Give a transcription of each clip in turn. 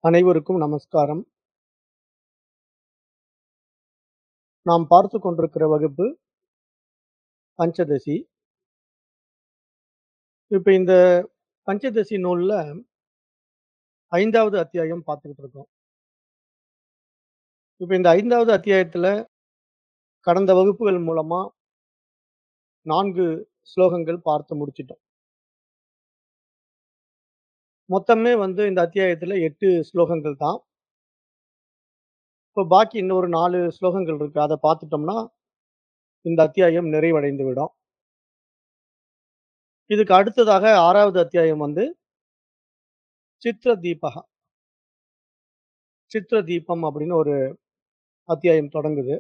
அனைவருக்கும் நமஸ்காரம். நாம் பார்த்துக் கொண்டிருக்கிற வகுப்பு பஞ்சதசி. இப்ப இந்த பஞ்சதசி நூல்ல 5வது அத்தியாயம் பார்த்துக்கிட்டு இருக்கோம். இப்ப இந்த 5வது அத்தியாயத்துல கடந்த வகுப்புகள் மூலமா 4 ஸ்லோகங்கள் பார்த்து முடிச்சிட்டோம். மொத்தமே வந்து இந்த அத்தியாயத்துல 8 ஸ்லோகங்கள் தான். இப்ப பாக்கி இன்னொரு 4 ஸ்லோகங்கள் இருக்கு. அத பார்த்துட்டோம்னா, இந்த அத்தியாயம் நிறைவடைந்து விடும். இதுக்கு அடுத்ததாக 6வது அத்தியாயம் வந்து சித்ர தீபஹ. சித்ர தீபம் அப்படின்னு ஒரு அத்தியாயம் தொடங்குது.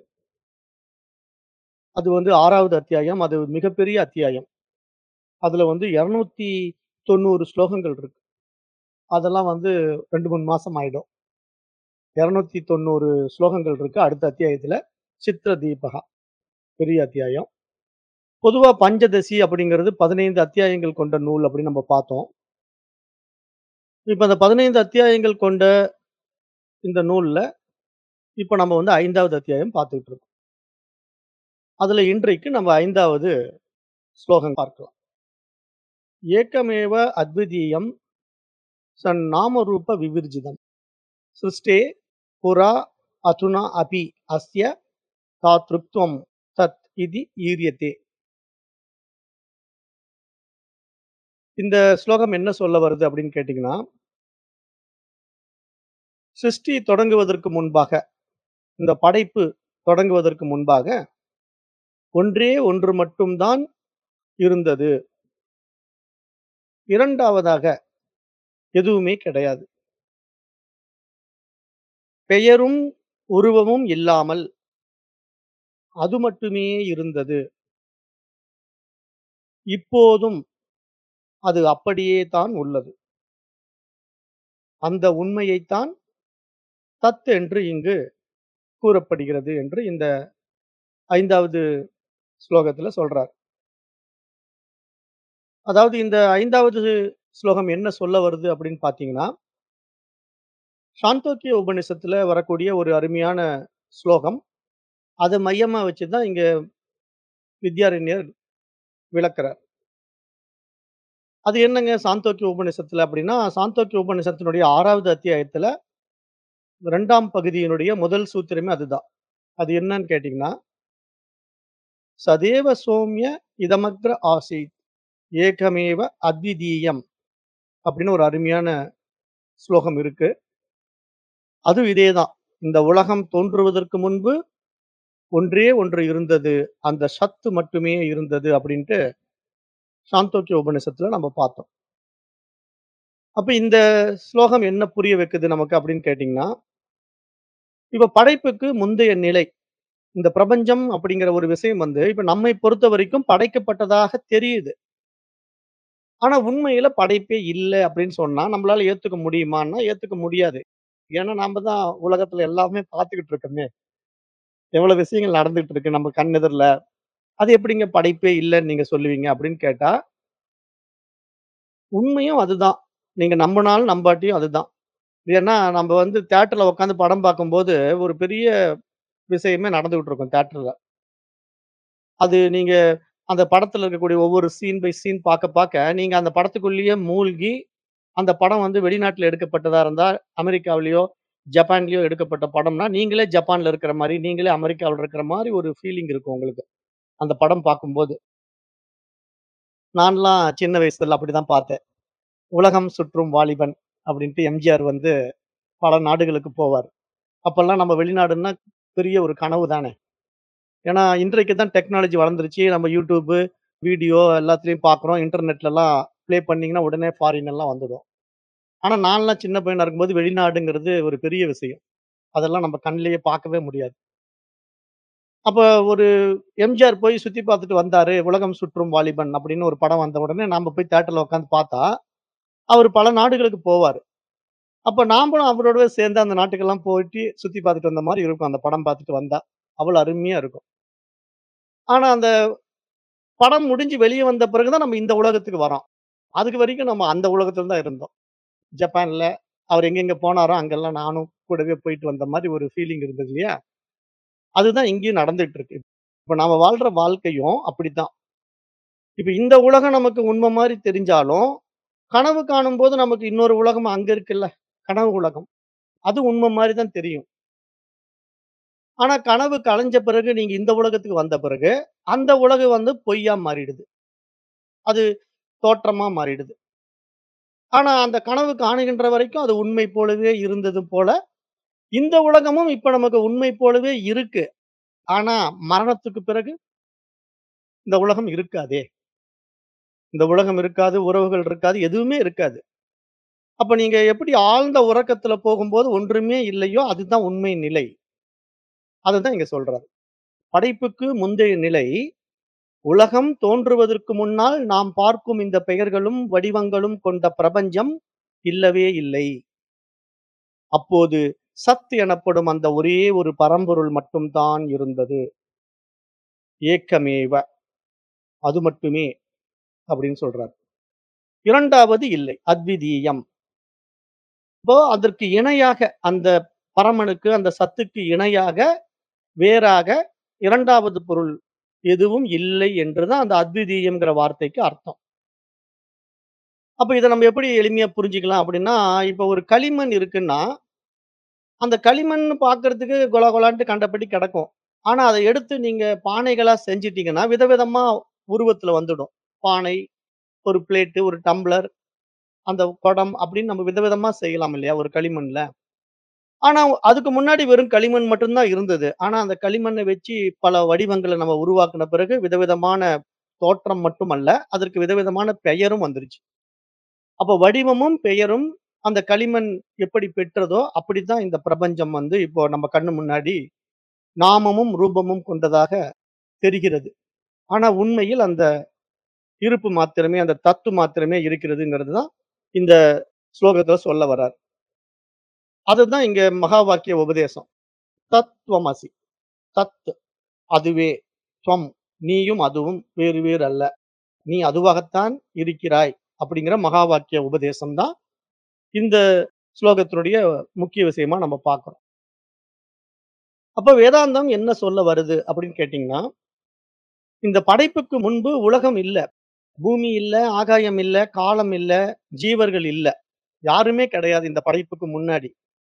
அது வந்து 6வது அத்தியாயம். அது மிகப்பெரிய அத்தியாயம். அதுல வந்து 290 ஸ்லோகங்கள் இருக்கு. அதெல்லாம் வந்து 2, 3 மாசம் ஆயிடும். 290 ஸ்லோகங்கள் இருக்கு அடுத்த அத்தியாயத்துல. சித்ர தீபஹ. பெரிய அத்தியாயம். பொதுவா பஞ்சதசி அப்படிங்கிறது 15 அத்தியாயங்கள் கொண்ட நூல் அப்படின்னு நம்ம பார்த்தோம். இப்ப அந்த 15 அத்தியாயங்கள் கொண்ட இந்த நூல்ல, இப்ப நம்ம வந்து 5வது அத்தியாயம் பார்த்துக்கிட்டு இருக்கோம். அதுல இன்றைக்கு நம்ம 5வது ஸ்லோகம் பார்க்கலாம். ஏகமேவ அத்விதீயம் சந்நாமரூப விவிர்ஜிதம். சிருஷ்டே புரா அதுனா அபி அஸ்ய தாத்ருத்வம் தத் இதி ஈரியதே. இந்த ஸ்லோகம் என்ன சொல்ல வருது அப்படின்னு கேட்டீங்கன்னா, சிருஷ்டி தொடங்குவதற்கு முன்பாக, இந்த படைப்பு தொடங்குவதற்கு முன்பாக, ஒன்றே ஒன்று மட்டும் தான் இருந்தது. 2வதாக எதுவுமே கிடையாது. பெயரும், உருவமும் இல்லாமல் அது மட்டுமே இருந்தது. இப்போதும் அது அப்படியே தான் உள்ளது. அந்த உண்மையைத்தான் தத் என்று இங்கு கூறப்படுகிறது என்று இந்த 5வது ஸ்லோகத்துல சொல்றார். அதாவது இந்த 5வது ஸ்லோகம் என்ன சொல்ல வருது அப்படின்னு பார்த்தீங்கன்னா, சாந்தோக்கிய உபநிஷத்துல வரக்கூடிய ஒரு அருமையான ஸ்லோகம். அத மையமா வச்சு தான் இங்க வித்யாரண்யர் விளக்குறார். அது என்னங்க சாந்தோக்கிய உபநிஷத்துல அப்படின்னா, சாந்தோக்கிய உபநிஷத்தினுடைய 6வது அத்தியாயத்துல 2ஆம் பகுதியினுடைய முதல் சூத்திரமே அதுதான். அது என்னன்னு கேட்டீங்கன்னா, சதேவ சோம்ய இதமக்ர ஆசீத் ஏகமேவ அத்விதீயம் அப்படின்னு ஒரு அருமையான ஸ்லோகம் இருக்கு. அதுவும் இதேதான். இந்த உலகம் தோன்றுவதற்கு முன்பு ஒன்றே ஒன்று இருந்தது. அந்த சத்து மட்டுமே இருந்தது அப்படின்ட்டு சாந்தோக்கிய உபநிஷத்துல நம்ம பார்த்தோம். அப்ப இந்த ஸ்லோகம் என்ன புரிய வைக்குது நமக்கு அப்படின்னு கேட்டீங்கன்னா, இப்ப படைப்புக்கு முந்தைய நிலை. இந்த பிரபஞ்சம் அப்படிங்கிற ஒரு விஷயம் வந்து, இப்ப நம்மை பொறுத்தவரைக்கும் படைக்கப்பட்டதாக தெரியுது. ஆனா உண்மையில படைப்பே இல்ல அப்படின்னு சொன்னா, நம்மளால ஏத்துக்க முடியுமான்னா, ஏத்துக்க முடியாது. ஏன்னா நாம தான் உலகத்துல எல்லாமே பார்த்துக்கிட்டு இருக்கோமே. எவ்வளவு விஷயங்கள் நடந்துட்டு இருக்கு நம்ம கண் எதிர்ல. அது எப்படிங்க படைப்பே இல்லன்னு நீங்க சொல்லுவீங்க அப்படின்னு கேட்டா உண்மையும் அதுதான். நீங்க நம்புனாலும் நம்பாட்டியும் அதுதான். ஏன்னா நம்ம வந்து தியேட்டர்ல உட்கார்ந்து படம் பார்க்கும்போது, ஒரு பெரிய விஷயமே நடந்துகிட்டு இருக்கும் தியேட்டர்ல. அது நீங்க அந்த படத்துல இருக்கக்கூடிய ஒவ்வொரு சீன் பை சீன் பார்க்க பார்க்க, நீங்க அந்த படத்துக்குள்ளேயே மூழ்கி, அந்த படம் வந்து வெளிநாட்டுல எடுக்கப்பட்டதா இருந்தா, அமெரிக்காவிலயோ, ஜப்பான்லயோ எடுக்கப்பட்ட படம்னா, நீங்களே ஜப்பான்ல இருக்கிற மாரி, நீங்களே அமெரிக்காவுல இருக்கிற மாரி ஒரு ஃபீலிங் இருக்கும் உங்களுக்கு. அந்த படம் பார்க்கும்போது. நான்லாம் சின்ன வயசுல அப்படிதான் பார்த்தேன். உலகம் சுற்றும் வாலிபன் அப்படின்ட்டு எம்ஜிஆர் வந்து பல நாடுகளுக்கு போவார். அப்பல்லாம் நம்ம வெளிநாடுன்னா பெரிய ஒரு கனவு தானே. ஏன்னா இன்றைக்கு தான் டெக்னாலஜி வளர்ந்துருச்சு. நம்ம YouTube, வீடியோ எல்லாத்துலயும் பார்க்குறோம். இன்டர்நெட்லலாம் ப்ளே பண்ணீங்கன்னா உடனே ஃபாரின் எல்லாம் வந்துடும். ஆனா நான்லாம் சின்ன பையனா இருக்கும்போது வெளிநாடுங்கிறது ஒரு பெரிய விஷயம். அதெல்லாம் நம்ம கண்லயே பார்க்கவே முடியாது. அப்ப ஒரு எம்ஜிஆர் போய் சுத்தி பார்த்துட்டு வந்தாரு. உலகம் சுற்றும் வாலிபன் அப்படின்னு ஒரு படம் வந்த உடனே நாம போய் தியேட்டர்ல உட்கார்ந்து பார்த்தா, அவரு பல நாடுகளுக்கு போவாரு. அப்ப நாமளும் அவரோடவே சேர்ந்து அந்த நாட்டுக்கெல்லாம் போயிட்டு சுத்தி பார்த்துட்டு வந்த மாரி இருக்கும். அந்த படம் பார்த்துட்டு வந்தா. அவ்வளவு அருமையா இருக்கும். ஆனா அந்த படம் முடிஞ்சு வெளிய வந்த பிறகு தான் நம்ம இந்த உலகத்துக்கு வரோம். அதுக்கு வரைக்கும் நம்ம அந்த உலகத்துல தான் இருந்தோம். ஜப்பான்ல, அவர் எங்கெங்க போனாரோ அங்கெல்லாம் நானும் கூடவே போயிட்டு வந்த மாரி ஒரு ஃபீலிங் இருந்தது இல்லையா? அதுதான் இங்கேயும் நடந்துட்டு இருக்கு. இப்ப நாம வாழ்ற வாழ்க்கையும் அப்படித்தான். இப்ப இந்த உலகம் நமக்கு உண்மை மாரி தெரிஞ்சாலும், கனவு காணும்போது நமக்கு இன்னொரு உலகம் அங்க இருக்குல்ல. கனவு உலகம். அது உண்மை மாரி தான் தெரியும். ஆனா கனவு கலைஞ்ச பிறகு நீங்க இந்த உலகத்துக்கு வந்த பிறகு, அந்த உலகம் வந்து பொய்யா மாறிடுது. அது தோற்றமா மாறிடுது. ஆனா அந்த கனவு காணுகின்ற வரைக்கும் அது உண்மை போலவே இருந்தது போல, இந்த உலகமும் இப்ப நமக்கு உண்மை போலவே இருக்கு. ஆனா மரணத்துக்கு பிறகு இந்த உலகம் இருக்காதே! இந்த உலகம் இருக்காது, உறவுகள் இருக்காது, எதுவுமே இருக்காது. அப்ப நீங்க எப்படி ஆழ்ந்த உறக்கத்துல போகும்போது ஒன்றுமே இல்லையோ, அதுதான் உண்மை நிலை. அததான் இங்க சொல்றாரு. படைப்புக்கு முந்தைய நிலை, உலகம் தோன்றுவதற்கு முன்னால் நாம் பார்க்கும் இந்த பெயர்களும், வடிவங்களும் கொண்ட பிரபஞ்சம் இல்லவே இல்லை. அப்போது சத் எனப்படும் அந்த ஒரே ஒரு பரம்பொருள் மட்டும் தான் இருந்தது. ஏக்கமேவ. அது மட்டுமே அப்படின்னு சொல்றார். 2வது இல்லை. அத்விதீயம். இப்போ அதற்கு இணையாக அந்த பரமனுக்கு, அந்த சத்துக்கு இணையாக, வேறாக 2வது பொருள் எதுவும் இல்லை என்று தான் அந்த அத்விதீயம்ங்கிற வார்த்தைக்கு அர்த்தம். அப்ப இத நம்ம எப்படி எளிமையா புரிஞ்சுக்கலாம் அப்படின்னா, இப்ப ஒரு களிமண் இருக்குன்னா, அந்த களிமண் பார்க்கறதுக்கு கொல கொலான்ட்டு கண்டபடி கிடக்கும். ஆனா அத எடுத்து நீங்க பானைகளா செஞ்சுட்டீங்கன்னா, விதவிதமா உருவத்துல வந்துடும். பானை, ஒரு பிளேட்டு, ஒரு டம்ளர், அந்த குடம் அப்படின்னு நம்ம விதவிதமா செய்யலாம் இல்லையா? ஒரு களிமண்ல. ஆனா அதுக்கு முன்னாடி வெறும் களிமண் மட்டும் தான் இருந்தது. ஆனா அந்த களிமண்ண வச்சு பல வடிவங்கள நம்ம உருவாக்குன பிறகு விதவிதமான தோற்றம் மட்டுமல்ல, அதற்கு விதவிதமான பெயரும் வந்துருச்சு. அப்ப வடிவமும், பெயரும் அந்த களிமண் எப்படி பெற்றதோ, அப்படித்தான் இந்த பிரபஞ்சம் வந்து இப்போ நம்ம கண்ணு முன்னாடி நாமமும், ரூபமும் கொண்டதாக தெரிகிறது. ஆனா உண்மையில் அந்த இருப்பு மாத்திரமே, அந்த தத்து மாத்திரமே இருக்கிறதுங்கிறது தான் இந்த ஸ்லோகத்துல சொல்ல வர்றார். அதுதான் இங்க மகா வாக்கிய உபதேசம். தத்வமசி. தத் அதுவே. துவம் நீயும் அதுவும் வேறு வேறு அல்ல. நீ அதுவாகத்தான் இருக்கிறாய். அப்படிங்கிற மகா வாக்கிய உபதேசம் தான் இந்த ஸ்லோகத்தினுடைய முக்கிய விஷயமா நம்ம பார்க்கிறோம். அப்ப வேதாந்தம் என்ன சொல்ல வருது அப்படின்னு கேட்டீங்கன்னா, இந்த படைப்புக்கு முன்பு உலகம் இல்ல. பூமி இல்ல, ஆகாயம் இல்ல, காலம் இல்ல, ஜீவர்கள் இல்ல. யாருமே கிடையாது இந்த படைப்புக்கு முன்னாடி.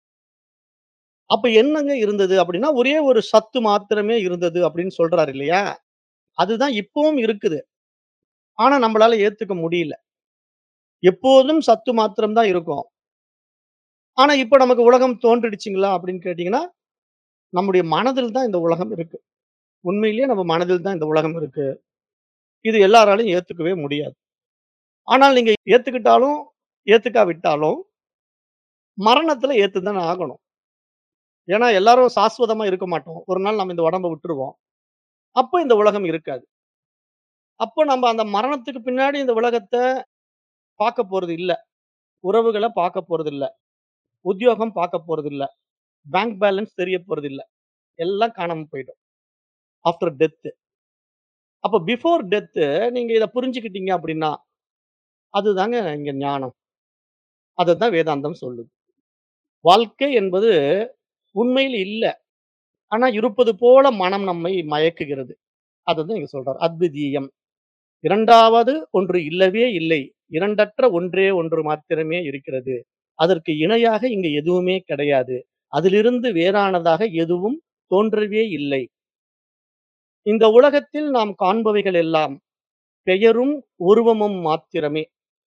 அப்ப என்னங்க இருந்தது அப்படின்னா, ஒரே ஒரு சத்து மாத்திரமே இருந்தது அப்படின்னு சொல்றாரு இல்லையா? அதுதான் இப்பவும் இருக்குது. ஆனா நம்மளால ஏத்துக்க முடியல. எப்போதும் சத்து மாத்திரம் தான் இருக்கும். ஆனா இப்ப நமக்கு உலகம் தோன்றிடுச்சுங்களா அப்படின்னு கேட்டீங்கன்னா, நம்முடைய மனதில் தான் இந்த உலகம் இருக்கு. உண்மையிலேயே நம்ம மனதில் தான் இந்த உலகம் இருக்கு. இது எல்லாராலயும் ஏத்துக்கவே முடியாது. ஆனால் நீங்க ஏத்துக்கிட்டாலும், ஏத்துக்காவிட்டாலும், மரணத்துல ஏத்து தானே ஆகணும். ஏன்னா எல்லாரும் சாஸ்வதமா இருக்க மாட்டோம். ஒரு நாள் நம்ம இந்த உடம்ப விட்டுருவோம். அப்ப இந்த உலகம் இருக்காது. அப்ப நம்ம அந்த மரணத்துக்கு பின்னாடி இந்த உலகத்த பார்க்க போறது இல்ல. உறவுகள பார்க்க போறது இல்ல. உத்தியோகம் பார்க்க போறது இல்ல. பேங்க் பேலன்ஸ் தெரிய போறது இல்ல. எல்லாம் காணாம போயிடும். After death. அப்ப பிஃபோர் டெத் நீங்க இத புரிஞ்சுக்கிட்டீங்க அப்படின்னா, அதுதாங்க இங்க ஞானம். அதத்தான் வேதாந்தம் சொல்லுது. வாழ்க்கை என்பது உண்மையில் இல்ல. ஆனா இருப்பது போல மனம் நம்மை மயக்குகிறது. அததான் இங்க சொல்றார். அத்விதீயம். 2வது ஒன்று இல்லவே இல்லை. இரண்டற்ற ஒன்றே ஒன்று மாத்திரமே இருக்கிறது. அதற்கு இணையாக இங்கு எதுவுமே கிடையாது. அதிலிருந்து வேறானதாக எதுவும் தோன்றவே இல்லை. இந்த உலகத்தில் நாம் காண்பவைகள் எல்லாம் பெயரும், உருவமும் மாத்திரமே.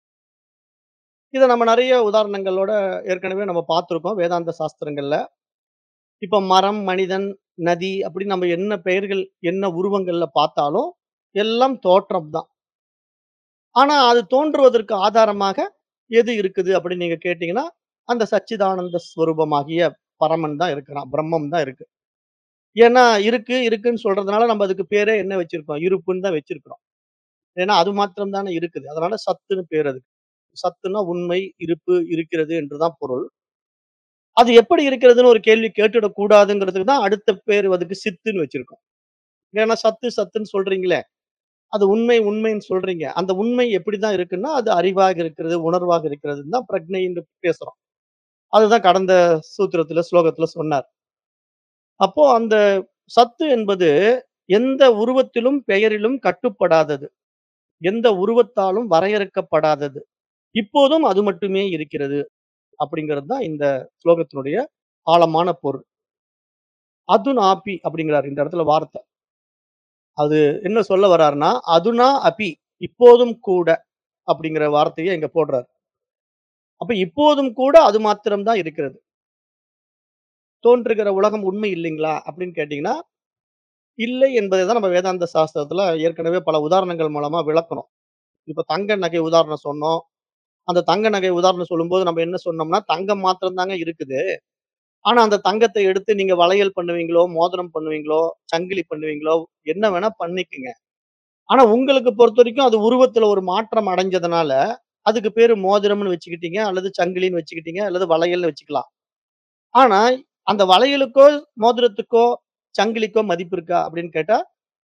இத நம்ம நெறைய உதாரணங்களோட ஏற்கனவே நம்ம பார்த்திருக்கோம் வேதாந்த சாஸ்திரங்கள்ல. இப்ப மரம், மனிதன், நதி அப்படின்னு நம்ம என்ன பெயர்கள், என்ன உருவங்கள்ல பார்த்தாலும், எல்லாம் தோற்றம் தான். ஆனா அது தோன்றுவதற்கு ஆதாரமாக எது இருக்குது அப்படின்னு நீங்க கேட்டீங்கன்னா, அந்த சச்சிதானந்த ஸ்வரூபமாகிய பரமன் தான் இருக்கிறான். பிரம்மம் தான் இருக்கு. ஏன்னா இருக்கு, இருக்குன்னு சொல்றதுனால நம்ம அதுக்கு பேரே என்ன வச்சிருக்கோம்? இருப்புன்னு தான் வச்சிருக்கிறோம். ஏன்னா அது மாத்திரம் தானே இருக்குது. அதனால சத்துன்னு பேர் அதுக்கு. சத்துன்னா உண்மை, இருப்பு, இருக்கிறது என்று தான் பொருள். அது எப்படி இருக்கிறதுன்னு ஒரு கேள்வி கேட்டுடக் கூடாதுங்கிறதுக்கு தான் அடுத்த பேரு அதுக்கு சித்துன்னு வச்சிருக்கோம். ஏன்னா சத்து, சத்துன்னு சொல்றீங்களே, அது உண்மை, உண்மைன்னு சொல்றீங்க. அந்த உண்மை எப்படிதான் இருக்குன்னா, அது அறிவாக இருக்கிறது, உணர்வாக இருக்கிறதுன்னு தான் பிரக்ஞை என்று பேசுறோம். அதுதான் கடந்த சூத்திரத்துல, ஸ்லோகத்துல சொன்னார். அப்போ அந்த சத்து என்பது எந்த உருவத்திலும், பெயரிலும் கட்டுப்படாதது. எந்த உருவத்தாலும் வரையறுக்கப்படாதது. இப்போதும் அது மட்டுமே இருக்கிறது. அப்படிங்கிறது தான் இந்த ஸ்லோகத்தினுடைய ஆழமான பொருள். அதுனாபி அப்படிங்கிறாரு இந்த இடத்துல வார்த்தை. அது என்ன சொல்ல வர்றாருன்னா, அதுனா அபி இப்போதும் கூட அப்படிங்கிற வார்த்தைய இங்க போடுறாரு. அப்ப இப்போதும் கூட அது மாத்திரம் தான் இருக்கிறது. தோன்றுகிற உலகம் உண்மை இல்லைங்களா? அப்படின்னு கேட்டீங்கன்னா, இல்லை என்பதை தான் நம்ம வேதாந்த சாஸ்திரத்துல ஏற்கனவே பல உதாரணங்கள் மூலமா விளக்குனோம். இப்ப தங்க நகை உதாரணம் சொன்னோம். அந்த தங்க நகை உதாரணம் சொல்லும்போது நம்ம என்ன சொன்னோம்னா, தங்கம் மாத்திரம் தாங்க இருக்குது. ஆனா அந்த தங்கத்த எடுத்து நீங்க வளையல் பண்ணுவீங்களோ, மோதிரம் பண்ணுவீங்களோ, சங்கிலி பண்ணுவீங்களோ, என்ன வேணா பண்ணிக்கங்க. ஆனா உங்களுக்கு பொறுத்தவரைக்கும் அது உருவத்துல ஒரு மாற்றம் அடைஞ்சதுனால, அதுக்கு பேரு மோதிரம்னு வச்சுக்கிட்டீங்க, அல்லது சங்கிலின்னு வச்சுக்கிட்டீங்க, அல்லது வளையல்னு வச்சுக்கலாம். ஆனா அந்த வளையலுக்கோ, மோதிரத்துக்கோ, சங்கிலிக்கோ மதிப்பு இருக்கா? அப்படின்னு கேட்டா,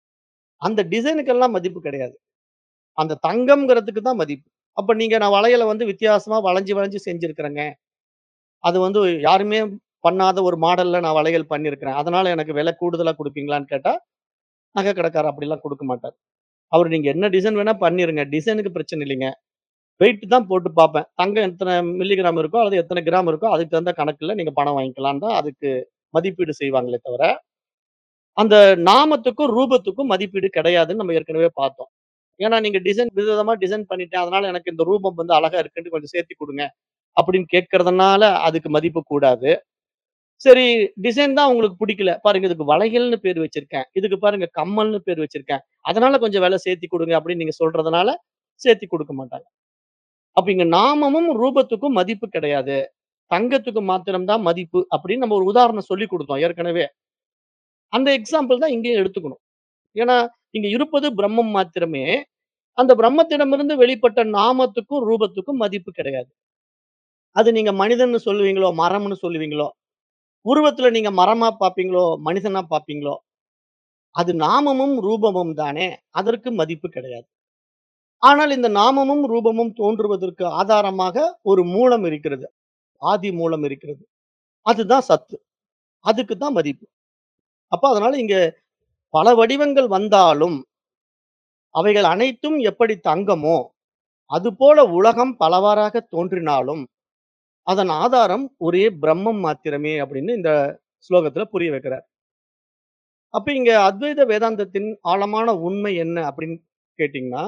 அந்த டிசைனுக்கெல்லாம் மதிப்பு கிடையாது. அந்த தங்கம்ங்கிறதுக்கு தான் மதிப்பு. அப்ப நீங்க நான் வளையல வந்து வித்தியாசமா வளைஞ்சு, வளைஞ்சு செஞ்சிருக்கிறேங்க. அது வந்து யாருமே பண்ணாத ஒரு மாடல்ல நான் வளையல் பண்ணியிருக்கிறேன். அதனால எனக்கு விலை கூடுதலா குடுப்பீங்களான்னு கேட்டா, நகை கடைக்காரர் அப்படிலாம் குடுக்க மாட்டார். அவரு நீங்க என்ன டிசைன் வேணா பண்ணிருங்க. டிசைனுக்கு பிரச்சனை இல்லைங்க. வெயிட் தான் போட்டு பார்ப்பேன். தங்கம் எத்தனை மில்லிகிராம் இருக்கோ, அல்லது எத்தனை கிராம் இருக்கோ, அதுக்கு தகுந்த கணக்குல நீங்க பணம் வாங்கிக்கலான்னு தான் அதுக்கு மதிப்பீடு செய்வாங்களே தவிர, அந்த நாமத்துக்கும், ரூபத்துக்கும் மதிப்பீடு கிடையாதுன்னு நம்ம ஏற்கனவே பார்த்தோம். ஏன்னா நீங்க டிசைன் விதவிதமா டிசைன் பண்ணிட்டேன். அதனால எனக்கு இந்த ரூபம் வந்து அழகா இருக்குன்னு கொஞ்சம் சேர்த்தி குடுங்க. அப்படின்னு கேட்கறதுனால அதுக்கு மதிப்பு கூடாது. சரி டிசைன் தான் உங்களுக்கு பிடிக்கல. பாருங்க இதுக்கு வளையல்னு பேர் வச்சிருக்கேன். இதுக்கு பாருங்க கம்மல்னு பேர் வச்சிருக்கேன். அதனால கொஞ்சம் விலை சேர்த்தி குடுங்க அப்படின்னு நீங்க சொல்றதுனால சேர்த்தி குடுக்க மாட்டாங்க. அப்ப இங்க நாமமும், ரூபத்துக்கும் மதிப்பு கிடையாது. தங்கத்துக்கு மாத்திரம் தான் மதிப்பு அப்படின்னு நம்ம ஒரு உதாரணம் சொல்லிக் குடுத்தோம் ஏற்கனவே. அந்த எக்ஸாம்பிள் தான் இங்கேயும் எடுத்துக்கணும். ஏன்னா இங்க இருப்பது பிரம்மம் மாத்திரமே. அந்த பிரம்மத்திடமிருந்து வெளிப்பட்ட நாமத்துக்கும், ரூபத்துக்கும் மதிப்பு கிடையாது. அது நீங்க மனிதன்னு சொல்லுவீங்களோ, மரம்னு சொல்லுவீங்களோ, உருவத்துல நீங்க மரமா பார்ப்பீங்களோ, மனிதனா பார்ப்பீங்களோ, அது நாமமும், ரூபமும் தானே. அதற்கு மதிப்பு கிடையாது. ஆனால் இந்த நாமமும், ரூபமும் தோன்றுவதற்கு ஆதாரமாக ஒரு மூலம் இருக்கிறது. ஆதி மூலம் இருக்கிறது. அதுதான் சத்து. அதுக்கு தான் மதிப்பு. அப்ப அதனால இங்க பல வடிவங்கள் வந்தாலும், அவைகள் அனைத்தும் எப்படி தங்கமோ, அதுபோல உலகம் பலவாறாக தோன்றினாலும், அதன் ஆதாரம் ஒரே பிரம்மம் மாத்திரமே அப்படின்னு இந்த ஸ்லோகத்துல புரிய வைக்கிறார். அப்ப இங்க அத்வைத வேதாந்தத்தின் ஆழமான உண்மை என்ன அப்படின்னு கேட்டீங்கன்னா,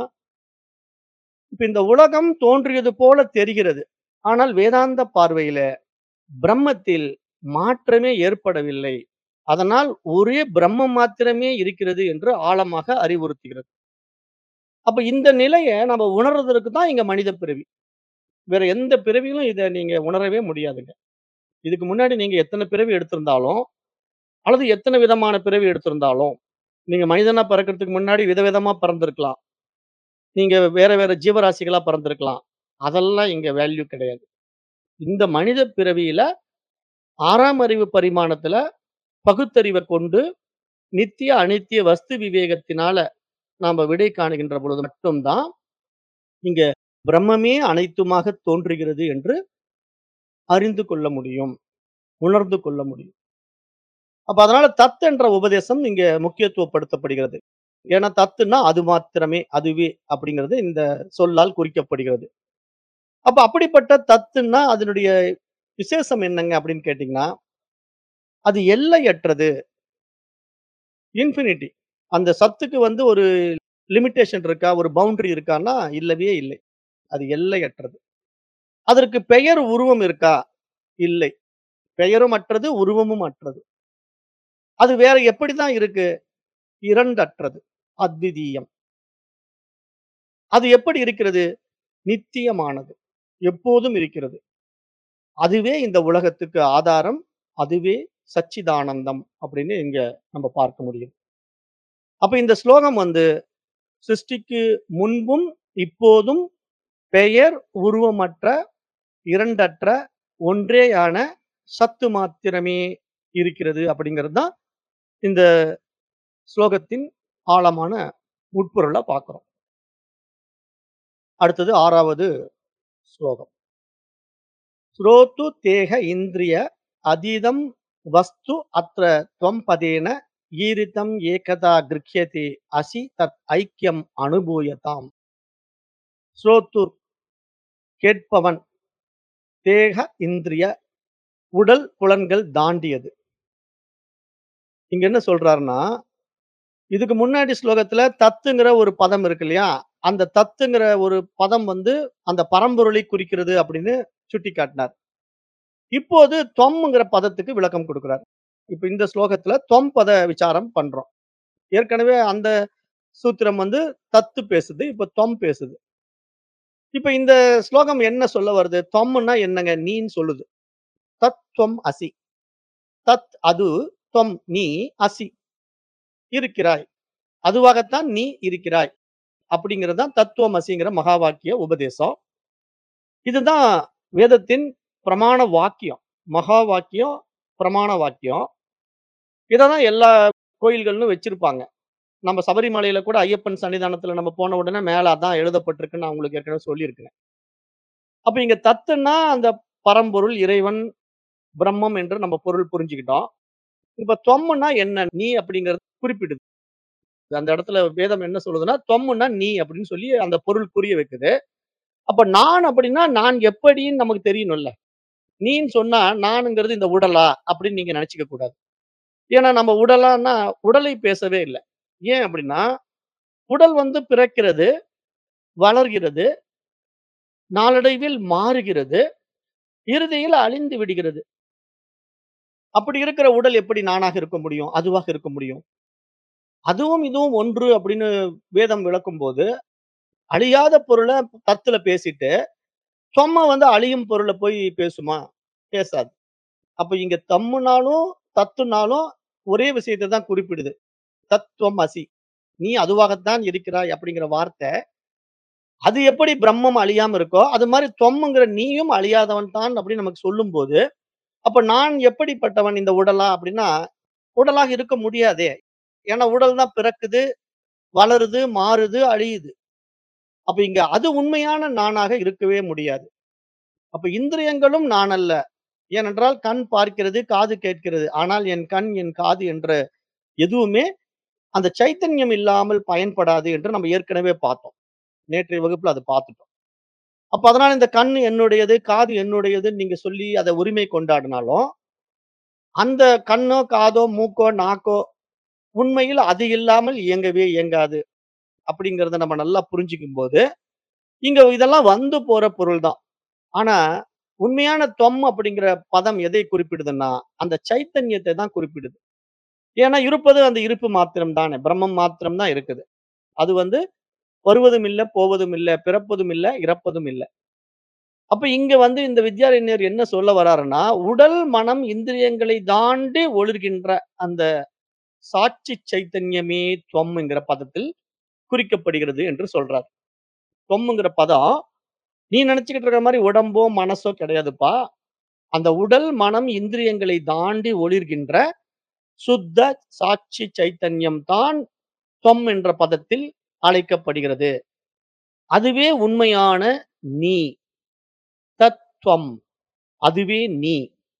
இப்ப இந்த உலகம் தோன்றியது போல தெரிகிறது. ஆனால் வேதாந்த பார்வையில பிரம்மத்தில் மாற்றமே ஏற்படவில்லை. அதனால் ஒரே பிரம்மம் மாத்திரமே இருக்கிறது என்று ஆழமாக அறிவுறுத்துகிறது. அப்ப இந்த நிலைய நம்ம உணர்றதற்கு தான் இங்க மனித பிறவி. வேற எந்த பிறவியிலும் இத நீங்க உணரவே முடியாதுங்க. இதுக்கு முன்னாடி நீங்க எத்தன பிறவி எடுத்திருந்தாலும், அல்லது எத்தன விதமான பிறவி எடுத்திருந்தாலும், நீங்க மனிதனா பிறக்கறதுக்கு முன்னாடி விதவிதமா பிறந்திருக்கலாம். நீங்க வேற வேற ஜீவராசிகளா பிறந்திருக்கலாம். அதெல்லாம் இங்க வேல்யூ கிடையாது. இந்த மனித பிறவியில 6ஆம் அறிவு பரிமாணத்துல பகுத்தறிவ கொண்டு நித்திய, அனித்திய வஸ்து விவேகத்தினால நாம விடை காணுகின்ற பொழுது மட்டும் தான், இங்க பிரம்மமே அனைத்துமாக தோன்றுகிறது என்று அறிந்து கொள்ள முடியும். உணர்ந்து கொள்ள முடியும். அப்ப அதனால தத் என்ற உபதேசம் இங்க முக்கியத்துவப்படுத்தப்படுகிறது. ஏன்னா தத்துன்னா அது மாத்திரமே, அதுவே அப்படிங்கிறது இந்த சொல்லால் குறிக்கப்படுகிறது. அப்ப அப்படிப்பட்ட தத்துன்னா அதனுடைய விசேஷம் என்னங்க அப்படின்னு கேட்டீங்கன்னா, அது எல்லையற்றது. இன்ஃபினிட்டி. அந்த சத்துக்கு வந்து ஒரு லிமிட்டேஷன் இருக்கா? ஒரு பவுண்டரி இருக்கான்னா, இல்லவே இல்லை. அது எல்லையற்றது. அதற்கு பெயர், உருவம் இருக்கா? இல்லை. பெயரும் அற்றது, உருவமும் அற்றது. அது வேற எப்படி தான் இருக்கு? இரண்டற்றது. அத்விதீயம். அது எப்படி இருக்கிறது? நித்தியமானது. எப்போதும் இருக்கிறது. அதுவே இந்த உலகத்துக்கு ஆதாரம். அதுவே சச்சிதானந்தம் அப்படின்னு இங்க நம்ம பார்க்க முடியும். அப்ப இந்த ஸ்லோகம் வந்து சிருஷ்டிக்கு முன்பும், இப்போதும் பெயர், உருவமற்ற, இரண்டற்ற, ஒன்றேயான சத்து மாத்திரமே இருக்கிறது அப்படிங்கிறது தான் இந்த ஸ்லோகத்தின் ஆழமான உட்பொருள பார்க்கிறோம். அடுத்தது 6வது ஸ்லோகம். ஸ்ரோத்து தேக இந்திரிய அதீதம் வஸ்து அத்ர துவம் பதேன ஈரிதம் ஏகதா கிருஹ்யதே அசி தத் ஐக்கியம் அனுபூயதாம் ஸ்ரோத்து கேட்பவன் தேக இந்திரிய உடல் புலன்கள் தாண்டியது இங்க என்ன சொல்றாருன்னா இதுக்கு முன்னாடி ஸ்லோகத்துல தத்துங்கிற ஒரு பதம் இருக்கு இல்லையா அந்த தத்துங்கிற ஒரு பதம் வந்து அந்த பரம்பொருளை குறிக்கிறது அப்படின்னு சுட்டி காட்டினார் இப்போது தொம்ங்கிற பதத்துக்கு விளக்கம் கொடுக்கிறார் இப்ப இந்த ஸ்லோகத்துல தொம் பத விசாரம் பண்றோம் ஏற்கனவே அந்த சூத்திரம் வந்து தத்து பேசுது இப்ப தொம் பேசுது இப்ப இந்த ஸ்லோகம் என்ன சொல்ல வருது தொம்னா என்னங்க நீன்னு சொல்லுது தத்துவம் அசி தத் அது தொம் நீ அசி இருக்கிறாய் அதுவாகத்தான் நீ இருக்கிறாய் அப்படிங்கிறது தான் தத்துவம் அசிங்கிற மகா வாக்கிய உபதேசம் இதுதான் வேதத்தின் பிரமாண வாக்கியம் மகா வாக்கியம் பிரமாண வாக்கியம் இதான் எல்லா கோயில்கள்லும் வச்சிருப்பாங்க நம்ம சபரிமலையில கூட ஐயப்பன் சன்னிதானத்துல நம்ம போன உடனே மேல அதான் எழுதப்பட்டிருக்குன்னு நான் உங்களுக்கு ஏற்கனவே சொல்லியிருக்கிறேன் அப்ப இங்க தத்துன்னா அந்த பரம்பொருள் இறைவன் பிரம்மம் என்று நம்ம பொருள் புரிஞ்சுக்கிட்டோம் இப்ப தொம்முன்னா என்ன நீ அப்படிங்கறது குறிப்பிடுது அந்த இடத்துல வேதம் என்ன சொல்லுதுன்னா தொம்முன்னா நீ அப்படின்னு சொல்லி அந்த பொருள் புரிய வைக்குது அப்ப நான் அப்படின்னா நான் எப்படின்னு நமக்கு தெரியணும்ல நீன்னு சொன்னா நானுங்கிறது இந்த உடலா அப்படின்னு நீங்க நினைச்சுக்க கூடாது ஏன்னா நம்ம உடலான்னா உடலை பேசவே இல்லை ஏன் அப்படின்னா உடல் வந்து பிறக்கிறது வளர்கிறது நாளடைவில் மாறுகிறது இறுதியில் அழிந்து விடுகிறது அப்படி இருக்கிற உடல் எப்படி நானாக இருக்க முடியும் அதுவாக இருக்க முடியும் அதுவும் இதுவும் ஒன்று அப்படின்னு வேதம் விளக்கும் போது அழியாத பொருளை தத்துல பேசிட்டு தொம்ம வந்து அழியும் பொருளை போய் பேசுமா பேசாது அப்ப இங்க தம்முனாலும் தத்துனாலும் ஒரே விஷயத்தை தான் குறிப்பிடுது தத்துவம் அசி நீ அதுவாகத்தான் இருக்கிறாய் அப்படிங்கிற வார்த்தை அது எப்படி பிரம்மம் அழியாம இருக்கோ அது மாதிரி தொம்முங்கிற நீயும் அழியாதவன் தான் அப்படின்னு நமக்கு சொல்லும் போது அப்ப நான் எப்படிப்பட்டவன் இந்த உடலா அப்படின்னா உடலாக இருக்க முடியாதே ஏன்னா உடல் தான் பிறக்குது வளருது மாறுது அழியுது அப்ப இங்க அது உண்மையான நானாக இருக்கவே முடியாது அப்ப இந்திரியங்களும் நான் அல்ல ஏனென்றால் கண் பார்க்கிறது காது கேட்கிறது ஆனால் என் கண் என் காது என்ற எதுவுமே அந்த சைத்தன்யம் இல்லாமல் பயன்படாது என்று நம்ம ஏற்கனவே பார்த்தோம் நேற்றைய வகுப்புல அதை பார்த்துட்டோம் அப்ப அதனால இந்த கண் என்னுடையது காது என்னுடையதுன்னு நீங்க சொல்லி அதை உரிமை கொண்டாடினாலும் அந்த கண்ணோ காதோ மூக்கோ நாக்கோ உண்மையில் அது இல்லாமல் இயங்கவே இயங்காது அப்படிங்கறத நம்ம நல்லா புரிஞ்சுக்கும் போது இங்க இதெல்லாம் வந்து போற பொருள் தான் ஆனா உண்மையான தொம் அப்படிங்கிற பதம் எதை குறிப்பிடுதுன்னா அந்த சைத்தன்யத்தை தான் குறிப்பிடுது ஏன்னா இருப்பது அந்த இருப்பு மாத்திரம் தானே பிரம்மம் மாத்திரம் தான் இருக்குது அது வந்து வருவதும் இல்லை போவதும் இல்லை பிறப்பதும் இல்லை இறப்பதும் இல்லை அப்ப இங்க வந்து இந்த வித்யாரண்யர் என்ன சொல்ல வராருன்னா உடல் மனம் இந்திரியங்களை தாண்டி ஒளிர்கின்ற அந்த சாட்சி சைத்தன்யமே தொம்ங்கிற பதத்தில் குறிக்கப்படுகிறது என்று சொல்றார் தொம்ங்கிற பதம் நீ நினைச்சுக்கிட்டு இருக்கிற மாதிரி உடம்போ மனசோ கிடையாதுப்பா அந்த உடல் மனம் இந்திரியங்களை தாண்டி ஒளிர்கின்ற சுத்த சாட்சி சைத்தன்யம் தான் தொம் என்ற பதத்தில் அழைக்கப்படுகிறது அதுவே உண்மையான நீ தத்துவம் அதுவே நீ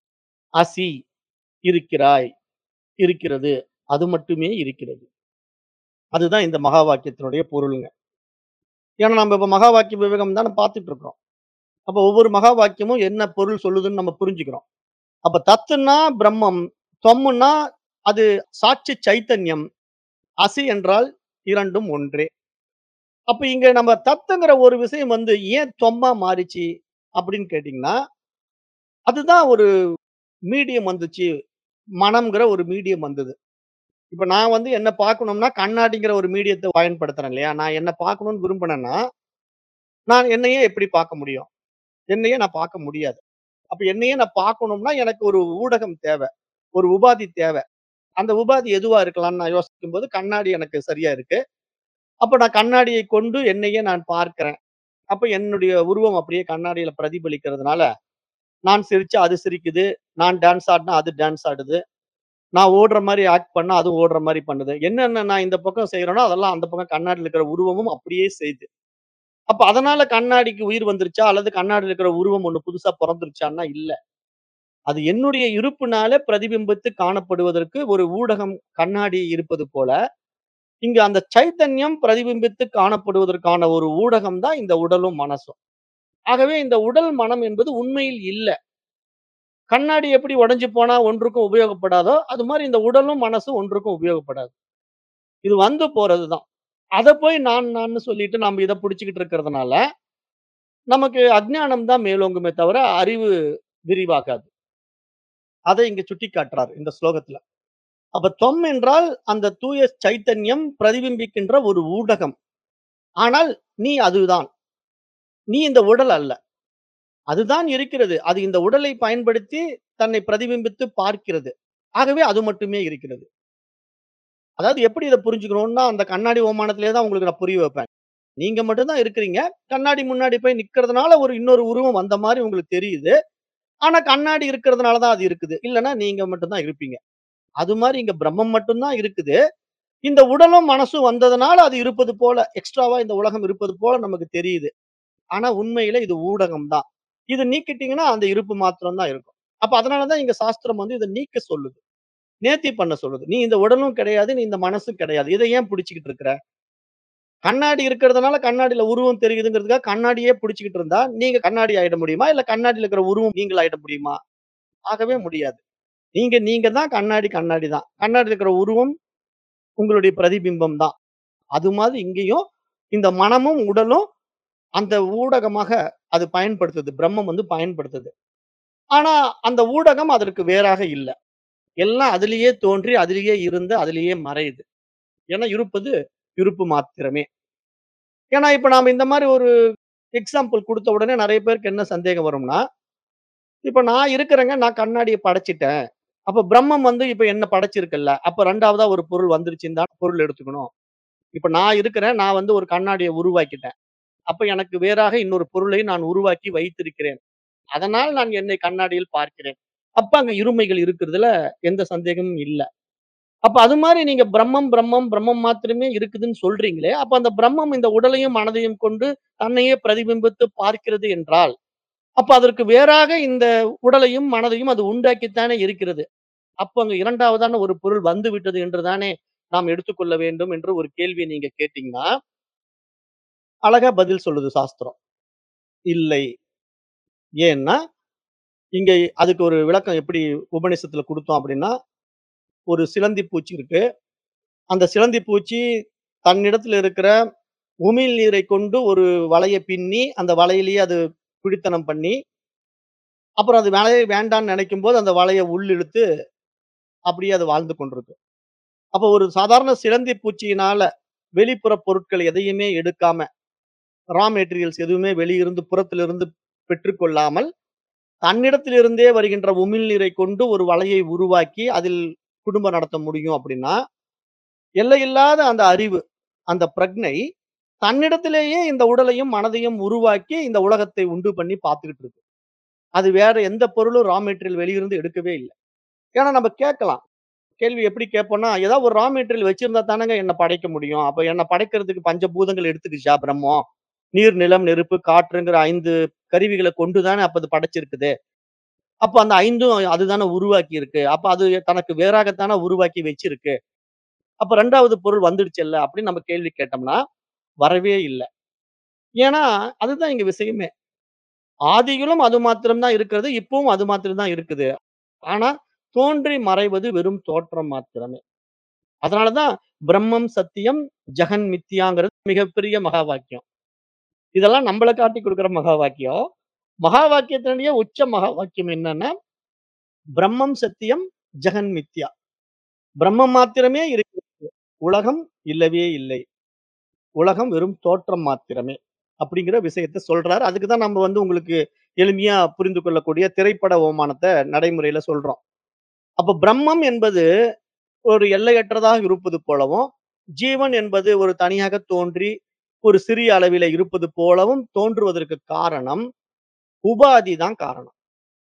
அசி இருக்கிறாய் இருக்கிறது அது மட்டுமே இருக்கிறது அதுதான் இந்த மகா வாக்கியத்தினுடைய பொருளுங்க ஏன்னா நம்ம இப்ப மகா வாக்கிய விவேகம் தானே பார்த்துட்டு இருக்கோம் அப்ப ஒவ்வொரு மகா வாக்கியமும் என்ன பொருள் சொல்லுதுன்னு நம்ம புரிஞ்சுக்கிறோம் அப்ப தத்துன்னா பிரம்மம் தொம்முன்னா அது சாட்சி சைத்தன்யம் அசி என்றால் இரண்டும் ஒன்றே அப்ப இங்க நம்ம தத்துங்கிற ஒரு விஷயம் வந்து ஏன் தொம்மா மாறிச்சு அப்படின்னு கேட்டீங்கன்னா அதுதான் ஒரு மீடியம் வந்துச்சு மனம்ங்கிற ஒரு மீடியம் வந்தது இப்ப நான் வந்து என்ன பார்க்கணும்னா கண்ணாடிங்கிற ஒரு மீடியத்தை பயன்படுத்துறேன் இல்லையா நான் என்ன பார்க்கணும்னு விரும்பினேன்னா நான் என்னையே எப்படி பார்க்க முடியும் என்னையே நான் பார்க்க முடியாது அப்ப என்னையே நான் பார்க்கணும்னா எனக்கு ஒரு ஊடகம் தேவை ஒரு உபாதி தேவை அந்த உபாதி எதுவா இருக்கலாம்னு நான் யோசிக்கும் போது கண்ணாடி எனக்கு சரியா இருக்கு அப்ப நான் கண்ணாடியை கொண்டு என்னையே நான் பார்க்கிறேன் அப்ப என்னுடைய உருவம் அப்படியே கண்ணாடியில பிரதிபலிக்கிறதுனால நான் சிரிச்சா அது சிரிக்குது நான் டான்ஸ் ஆடினா அது டான்ஸ் ஆடுது நான் ஓடுற மாதிரி ஆக்ட் பண்ணா அது ஓடுற மாதிரி பண்ணுது என்னென்ன நான் இந்த பக்கம் செய்யறேனோ அதெல்லாம் அந்த பக்கம் கண்ணாடியில் இருக்கிற உருவமும் அப்படியே செய்யுது அப்ப அதனால கண்ணாடிக்கு உயிர் வந்துருச்சா? அல்லது கண்ணாடில இருக்கிற உருவம் ஒண்ணு புதுசா பொறந்துருச்சான்னா இல்ல. அது என்னுடைய இருப்புனால பிரதிபிம்பித்து காணப்படுவதற்கு ஒரு ஊடகம் கண்ணாடி இருப்பது போல, இங்க அந்த சைத்தன்யம் பிரதிபிம்பித்து காணப்படுவதற்கான ஒரு ஊடகம் தான் இந்த உடலும், மனசும். ஆகவே இந்த உடல், மனம் என்பது உண்மையில் இல்ல. கண்ணாடி எப்படி உடைஞ்சு போனா ஒன்றுக்கும் உபயோகப்படாதோ, அது மாரி இந்த உடலும், மனசும் ஒன்றுக்கும் உபயோகப்படாது. இது வந்து போறது தான். அத போய் நான் நான்னு சொல்லிட்டு நாம இத புடிச்சுக்கிட்டு இருக்கிறதுனால, நமக்கு அஞ்ஞானம் தான் மேலோங்குமே தவிர, அறிவு விரிவாகாது. அதை இங்க சுட்டிக்காட்டுறார் இந்த ஸ்லோகத்துல. அப்ப தொம் என்றால் அந்த தூய சைத்தன்யம் பிரதிபிம்பிக்கின்ற ஒரு ஊடகம். ஆனால் நீ அதுதான். நீ இந்த உடல் அல்ல. அதுதான் இருக்கிறது. அது இந்த உடலை பயன்படுத்தி தன்னை பிரதிபிம்பித்து பார்க்கிறது. ஆகவே அது மட்டுமே இருக்கிறது. அதாவது எப்படி இத புரிஞ்சுக்கணும்னா, அந்த கண்ணாடி ஓமானத்திலே தான் உங்களுக்கு நான் புரிய வைப்பேன். நீங்க மட்டும் தான் இருக்கிறீங்க. கண்ணாடி முன்னாடி போய் நிக்கிறதுனால ஒரு இன்னொரு உருவம் வந்த மாரி உங்களுக்கு தெரியுது. ஆனா கண்ணாடி இருக்கிறதுனால தான் அது இருக்குது. இல்லன்னா நீங்க மட்டும் தான் இருப்பீங்க. அது மாரி இங்க பிரம்மம் மட்டும் தான் இருக்குது. இந்த உடலும், மனசும் வந்ததுனால அது இருப்பது போல, எக்ஸ்ட்ராவா இந்த உலகம் இருப்பது போல நமக்கு தெரியுது. ஆனா உண்மையில இது ஊடகம் தான். இத நீக்கிட்டீங்கன்னா அந்த இருப்பு மாத்திரம் தான் இருக்கும். அப்ப அதனால தான் இங்க சாஸ்திரம் வந்து இத நீக்க சொல்லுது. நேர்த்தி பண்ண சொல்லுது. நீ இந்த உடலும் கிடையாது, நீ இந்த மனசும் கிடையாது. இத ஏன் புடிச்சுக்கிட்டு இருக்கிற? கண்ணாடி இருக்கிறதுனால கண்ணாடில உருவம் தெரியுதுங்கிறதுக்காக கண்ணாடியே புடிச்சுக்கிட்டு இருந்தா, நீங்க கண்ணாடி ஆயிட முடியுமா? இல்ல கண்ணாடில இருக்கிற உருவம் நீங்கள் ஆயிட முடியுமா? ஆகவே முடியாது. நீங்க நீங்க தான் கண்ணாடி கண்ணாடி தான். கண்ணாடில இருக்கிற உருவம் உங்களுடைய பிரதிபிம்பம் தான். அது மாதிரி இங்கேயும் இந்த மனமும், உடலும் அந்த ஊடகமாக அது பயன்படுத்துது. பிரம்மம் வந்து பயன்படுத்துது. ஆனா அந்த ஊடகம் அதற்கு வேறாக இல்ல. எல்லாம் அதிலேயே தோன்றி, அதிலேயே இருந்து, அதிலேயே மறையுது. ஏன்னா இருப்பது இருப்பு மாத்திரமே. ஏன்னா இப்ப நாம இந்த மாரி ஒரு எக்ஸாம்பிள் குடுத்த உடனே நெறைய பேருக்கு என்ன சந்தேகம் வரும்னா, இப்ப நான் இருக்கிறேங்க, நான் கண்ணாடிய படைச்சுட்டேன். அப்ப பிரம்மம் வந்து இப்ப என்ன படைச்சிருக்குல்ல. அப்ப 2வதா ஒரு பொருள் வந்துருச்சுன்னு தான் பொருள் எடுத்துக்கணும். இப்ப நான் இருக்கிறேன். நான் வந்து ஒரு கண்ணாடிய உருவாக்கிட்டேன். அப்ப எனக்கு வேறாக இன்னொரு பொருளை நான் உருவாக்கி வைத்திருக்கிறேன். அதனால் நான் என்னை கண்ணாடியில் பார்க்கிறேன். அப்ப அங்க இருமைகள் இருக்கிறதுல எந்த சந்தேகமும் இல்ல. அப்ப அது மாரி நீங்க பிரம்மம், பிரம்மம், பிரம்மம் மாத்திரமே இருக்குதுன்னு சொல்றீங்களே, அப்ப அந்த பிரம்மம் இந்த உடலையும், மனதையும் கொண்டு தன்னையே பிரதிபிம்பித்து பார்க்கிறது என்றால், அப்ப அதற்கு வேறாக இந்த உடலையும், மனதையும் அது உண்டாக்கித்தானே இருக்கிறது. அப்ப அங்க 2வதான ஒரு பொருள் வந்து விட்டது என்று தானே நாம் எடுத்துக்கொள்ள வேண்டும் என்று ஒரு கேள்விய நீங்க கேட்டீங்கன்னா அழகா பதில் சொல்லுது சாஸ்திரம். இல்லை. ஏன்னா, இங்க அதுக்கு ஒரு விளக்கம் எப்படி உபநிஷத்துல குடுத்தோம் அப்படின்னா, ஒரு சிலந்தி பூச்சி இருக்கு. அந்த சிலந்தி பூச்சி தன்னிடத்துல இருக்கிற உமிழ் நீரை கொண்டு ஒரு வலைய பின்னி, அந்த வலையிலேயே அது குடித்தனம் பண்ணி, அப்புறம் அது வலைய வேண்டான்னு நெனைக்கும்போது அந்த வலைய உள் இழுத்து, அப்படியே அது வாழ்ந்து கொண்டிருக்கு. அப்ப ஒரு சாதாரண சிலந்தி பூச்சியினால வெளிப்புற பொருட்கள் எதையுமே எடுக்காம, ரா மெட்டீரியல்ஸ் எதுவுமே வெளியிருந்து புறத்திலிருந்து பெற்றுக்கொள்ளாமல், தன்னிடத்திலிருந்தே வருகின்ற உமிழ் நீரை கொண்டு ஒரு வலையை உருவாக்கி, அதில் குடும்பம் நடத்த முடியும் அப்படின்னா, எல்லையில்லாத அந்த அறிவு, அந்த பிரக்ஞை, தன்னிடத்திலேயே இந்த உடலையும், மனதையும் உருவாக்கி இந்த உலகத்தை உண்டு பண்ணி பார்த்துக்கிட்டு இருக்கு. அது வேற எந்த பொருளும் ரா மெட்டீரியல் வெளியிருந்து எடுக்கவே இல்ல. ஏன்னா நம்ம கேட்கலாம். கேள்வி எப்படி கேட்போம்னா, ஏதாவது ஒரு ரா மெட்டீரியல் வச்சிருந்தா தானங்க என்ன படைக்க முடியும். அப்ப என்ன படைக்கிறதுக்கு பஞ்சபூதங்கள் எடுத்துக்கிச்சா பிரம்மம்? நீர், நிலம், நெருப்பு, காற்றுங்கிற 5 கருவிகள கொண்டு தானே அப்ப அது படைச்சிருக்குது. அப்ப அந்த 5ம் அதுதானே உருவாக்கி இருக்கு. அப்ப அது தனக்கு வேறாகத்தானே உருவாக்கி வச்சிருக்கு. அப்ப 2வது பொருள் வந்துடுச்சுல்ல அப்படின்னு நம்ம கேள்வி கேட்டோம்னா, வரவே இல்ல. ஏன்னா, அதுதான் இங்க விஷயமே. ஆதியிலும் அது மாத்திரம் தான் இருக்கிறது. இப்பவும் அது மாத்திரம் தான் இருக்குது. ஆனா, தோன்றி மறைவது வெறும் தோற்றம் மாத்திரமே. அதனால தான் பிரம்மம் சத்தியம், ஜெகன் மித்யாங்கிறது மிகப்பெரிய மகா வாக்கியம். இதெல்லாம் நம்மள காட்டிக் குடுக்கிற மகா வாக்கியம். மகா வாக்கியத்தினுடைய உச்ச மகா வாக்கியம் என்னன்னா, பிரம்மம் சத்தியம், ஜெகன் மித்யா. பிரம்மம் மாத்திரமே இருக்கிறது. உலகம் இல்லவே இல்லை. உலகம் வெறும் தோற்றம் மாத்திரமே. அப்படிங்கிற விஷயத்த சொல்றார். அதுக்கு தான் நம்ம வந்து உங்களுக்கு எளிமையா புரிந்து கொள்ளக்கூடிய திரைப்பட ஓமானத்த நடைமுறையில சொல்றோம். அப்ப பிரம்மம் என்பது ஒரு எல்லையற்றதாக இருப்பது போலவும், ஜீவன் என்பது ஒரு தனியாக தோன்றி, ஒரு சிறிய அளவில இருப்பது போலவும் தோன்றுவதற்கு காரணம், உபாதி தான் காரணம்.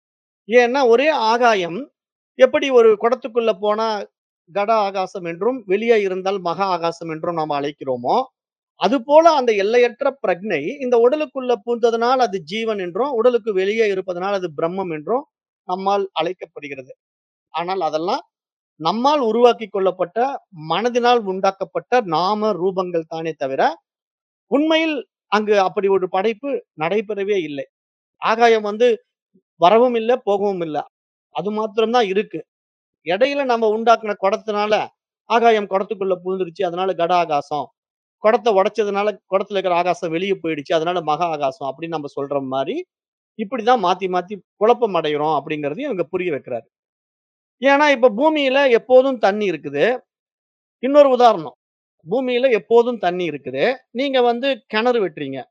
ஏன்னா, ஒரே ஆகாயம் எப்படி ஒரு குடத்துக்குள்ள போனா கட ஆகாசம் என்றும், வெளியே இருந்தால் மகா ஆகாசம் என்றும் நாம் அழைக்கிறோமோ, அதுபோல அந்த எல்லையற்ற பிரக்ஞை இந்த உடலுக்குள்ள பூந்ததனால் அது ஜீவன் என்றும், உடலுக்கு வெளியே இருப்பதனால் அது பிரம்மம் என்றும் நம்மால் அழைக்கப்படுகிறது. ஆனால் அதெல்லாம் நம்மால் உருவாக்கிக் கொள்ளப்பட்ட, மனதினால் உண்டாக்கப்பட்ட நாம ரூபங்கள் தானே தவிர, உண்மையில் அங்கு அப்படி ஒரு படைப்பு நடைபெறவே இல்லை. ஆகாயம் வந்து வரவும் இல்ல, போகவும் இல்ல. அது மாத்திரம் தான் இருக்கு. இடையில நம்ம உண்டாக்குன குடத்தினால, ஆகாயம் குடத்துக்குள்ள புகுந்துருச்சு. அதனால கட ஆகாசம். குடத்த உடைச்சதுனால, குடத்துல இருக்கிற ஆகாசம் வெளிய போயிடுச்சு. அதனால மகா ஆகாசம் அப்படின்னு நம்ம சொல்ற மாரி, இப்படிதான் மாத்தி மாத்தி குழப்பம் அடைகிறோம் அப்படிங்கிறதையும் இங்க புரிய வைக்கிறாரு. ஏன்னா, இப்ப பூமியில எப்போதும் தண்ணி இருக்குது. இன்னொரு உதாரணம். பூமியில எப்போதும் தண்ணி இருக்குது. நீங்க வந்து கிணறு வெட்டுறீங்க.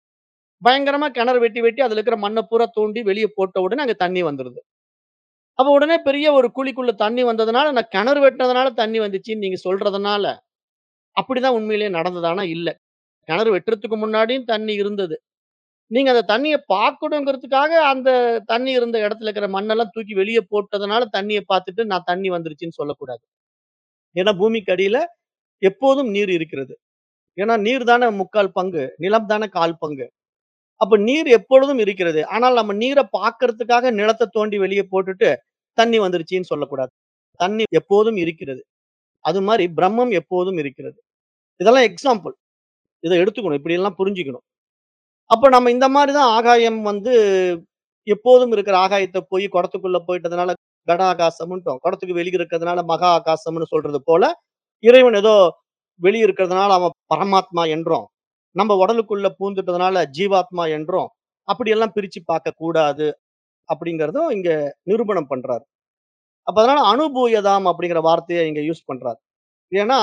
பயங்கரமா கிணறு வெட்டி, வெட்டி அதுல இருக்கிற மண்ண பூரா தோண்டி வெளிய போட்ட உடனே அங்க தண்ணி வந்துருது. அப்ப உடனே பெரிய ஒரு குழிக்குள்ள தண்ணி வந்ததுனால, நான் கிணறு வெட்டுனதுனால தண்ணி வந்துச்சுன்னு நீங்க சொல்றதுனால, அப்படிதான் உண்மையிலேயே நடந்ததானா? இல்ல. கிணறு வெட்டுறதுக்கு முன்னாடியும் தண்ணி இருந்தது. நீங்க அந்த தண்ணிய பார்க்கணுங்கிறதுக்காக, அந்த தண்ணி இருந்த இடத்துல இருக்கிற மண்ணெல்லாம் தூக்கி வெளிய போட்டதுனால, தண்ணிய பார்த்துட்டு நான் தண்ணி வந்துருச்சுன்னு சொல்லக்கூடாது. ஏன்னா பூமிக்கு அடியில எப்போதும் நீர் இருக்கிறது. ஏன்னா நீர் தானே 3/4 பங்கு. நிலம் தானே 1/4 பங்கு. அப்ப நீர் எப்பொழுதும் இருக்கிறது. ஆனால் நம்ம நீர பார்க்கறதுக்காக நிலத்த தோண்டி வெளிய போட்டுட்டு, தண்ணி வந்துருச்சுன்னு சொல்லக்கூடாது. தண்ணி எப்போதும் இருக்கிறது. அது மாரி பிரம்மம் எப்போதும் இருக்கிறது. இதெல்லாம் எக்ஸாம்பிள். இத எடுத்துக்கணும். இப்படியெல்லாம் புரிஞ்சுக்கணும். அப்ப நம்ம இந்த மாரி தான் ஆகாயம் வந்து எப்போதும் இருக்கிற ஆகாயத்த போய் குடத்துக்குள்ள போயிட்டதுனால கட ஆகாசம்ன்ட்டோம். குடத்துக்கு வெளிய இருக்கிறதுனால மகா ஆகாசம்னு சொல்றது போல, இறைவன் ஏதோ வெளிய இருக்கிறதுனால அவன் பரமாத்மா என்றும், நம்ம உடலுக்குள்ள பூந்துட்டதுனால ஜீவாத்மா என்றும், அப்படியெல்லாம் பிரிச்சு பார்க்கக் கூடாது. அப்படிங்கிறதும் இங்க நிரூபணம் பண்றாரு. அப்ப அதனால அனுபூயதாம் அப்படிங்கிற வார்த்தைய இங்க யூஸ் பண்றாரு. ஏன்னா,